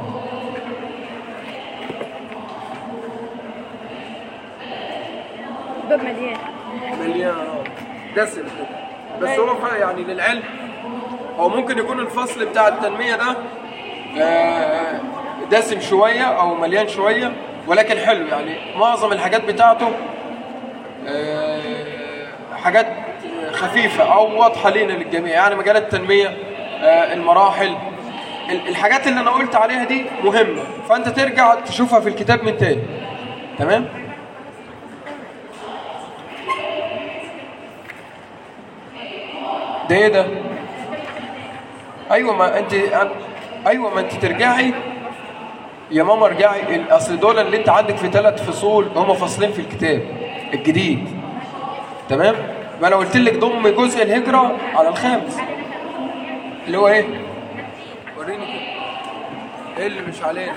باب مليان مليان دسم كده بس هو ف- يعني للعلم هو ممكن يكون الفصل بتاع التنمية ده آه، دسم شوية أو مليان شوية ولكن حلو يعني معظم الحاجات بتاعته آه، حاجات خفيفة أو واضحة لينا للجميع يعني مجال التنمية آه، المراحل ال- الحاجات اللي أنا قلت عليها دي مهمة فأنت ترجع تشوفها في الكتاب من تاني تمام؟ ده ايه ده؟ ايوه ما انت ايوه ما انت ترجعي يا ماما ارجعي ال- اصل دول اللي انت عندك في ثلاث فصول هم فصلين في الكتاب الجديد تمام؟ ما انا قلت لك ضم جزء الهجره على الخامس اللي هو ايه؟ وريني كده ايه اللي مش عليه؟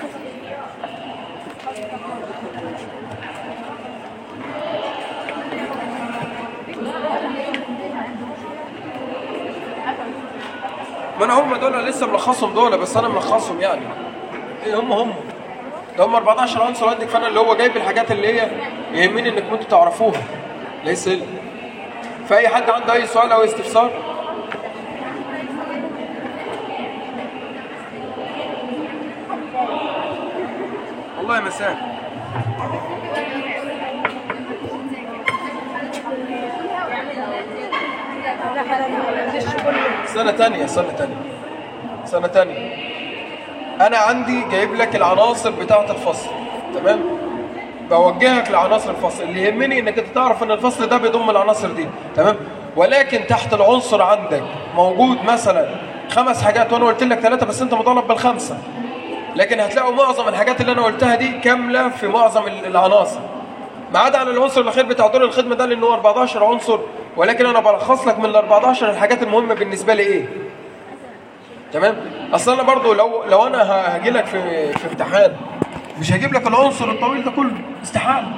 ما انا هم دول لسه ملخصهم دول بس انا ملخصهم يعني ايه هم هم ده هم 14 عنصر عندك فانا اللي هو جايب الحاجات اللي هي يهمني انكم انتوا تعرفوها ليس الا فاي حد عنده اي سؤال او استفسار والله مساء لا حلال الدش كله سنة تانية سنة تانية سنة تانية أنا عندي جايب لك العناصر بتاعة الفصل تمام بوجهك لعناصر الفصل اللي يهمني انك انت تعرف ان الفصل ده بيضم العناصر دي تمام ولكن تحت العنصر عندك موجود مثلا خمس حاجات وانا قلت لك ثلاثة بس انت مطالب بالخمسة لكن هتلاقوا معظم الحاجات اللي انا قلتها دي كاملة في معظم ال- العناصر ما عدا عن العنصر الاخير بتاع دور الخدمة ده لانه 14 عنصر ولكن انا بلخص لك من ال 14 الحاجات المهمة بالنسبة لي ايه تمام اصل انا برضو لو لو انا هاجي لك في في امتحان مش هجيب لك العنصر الطويل ده كله استحاله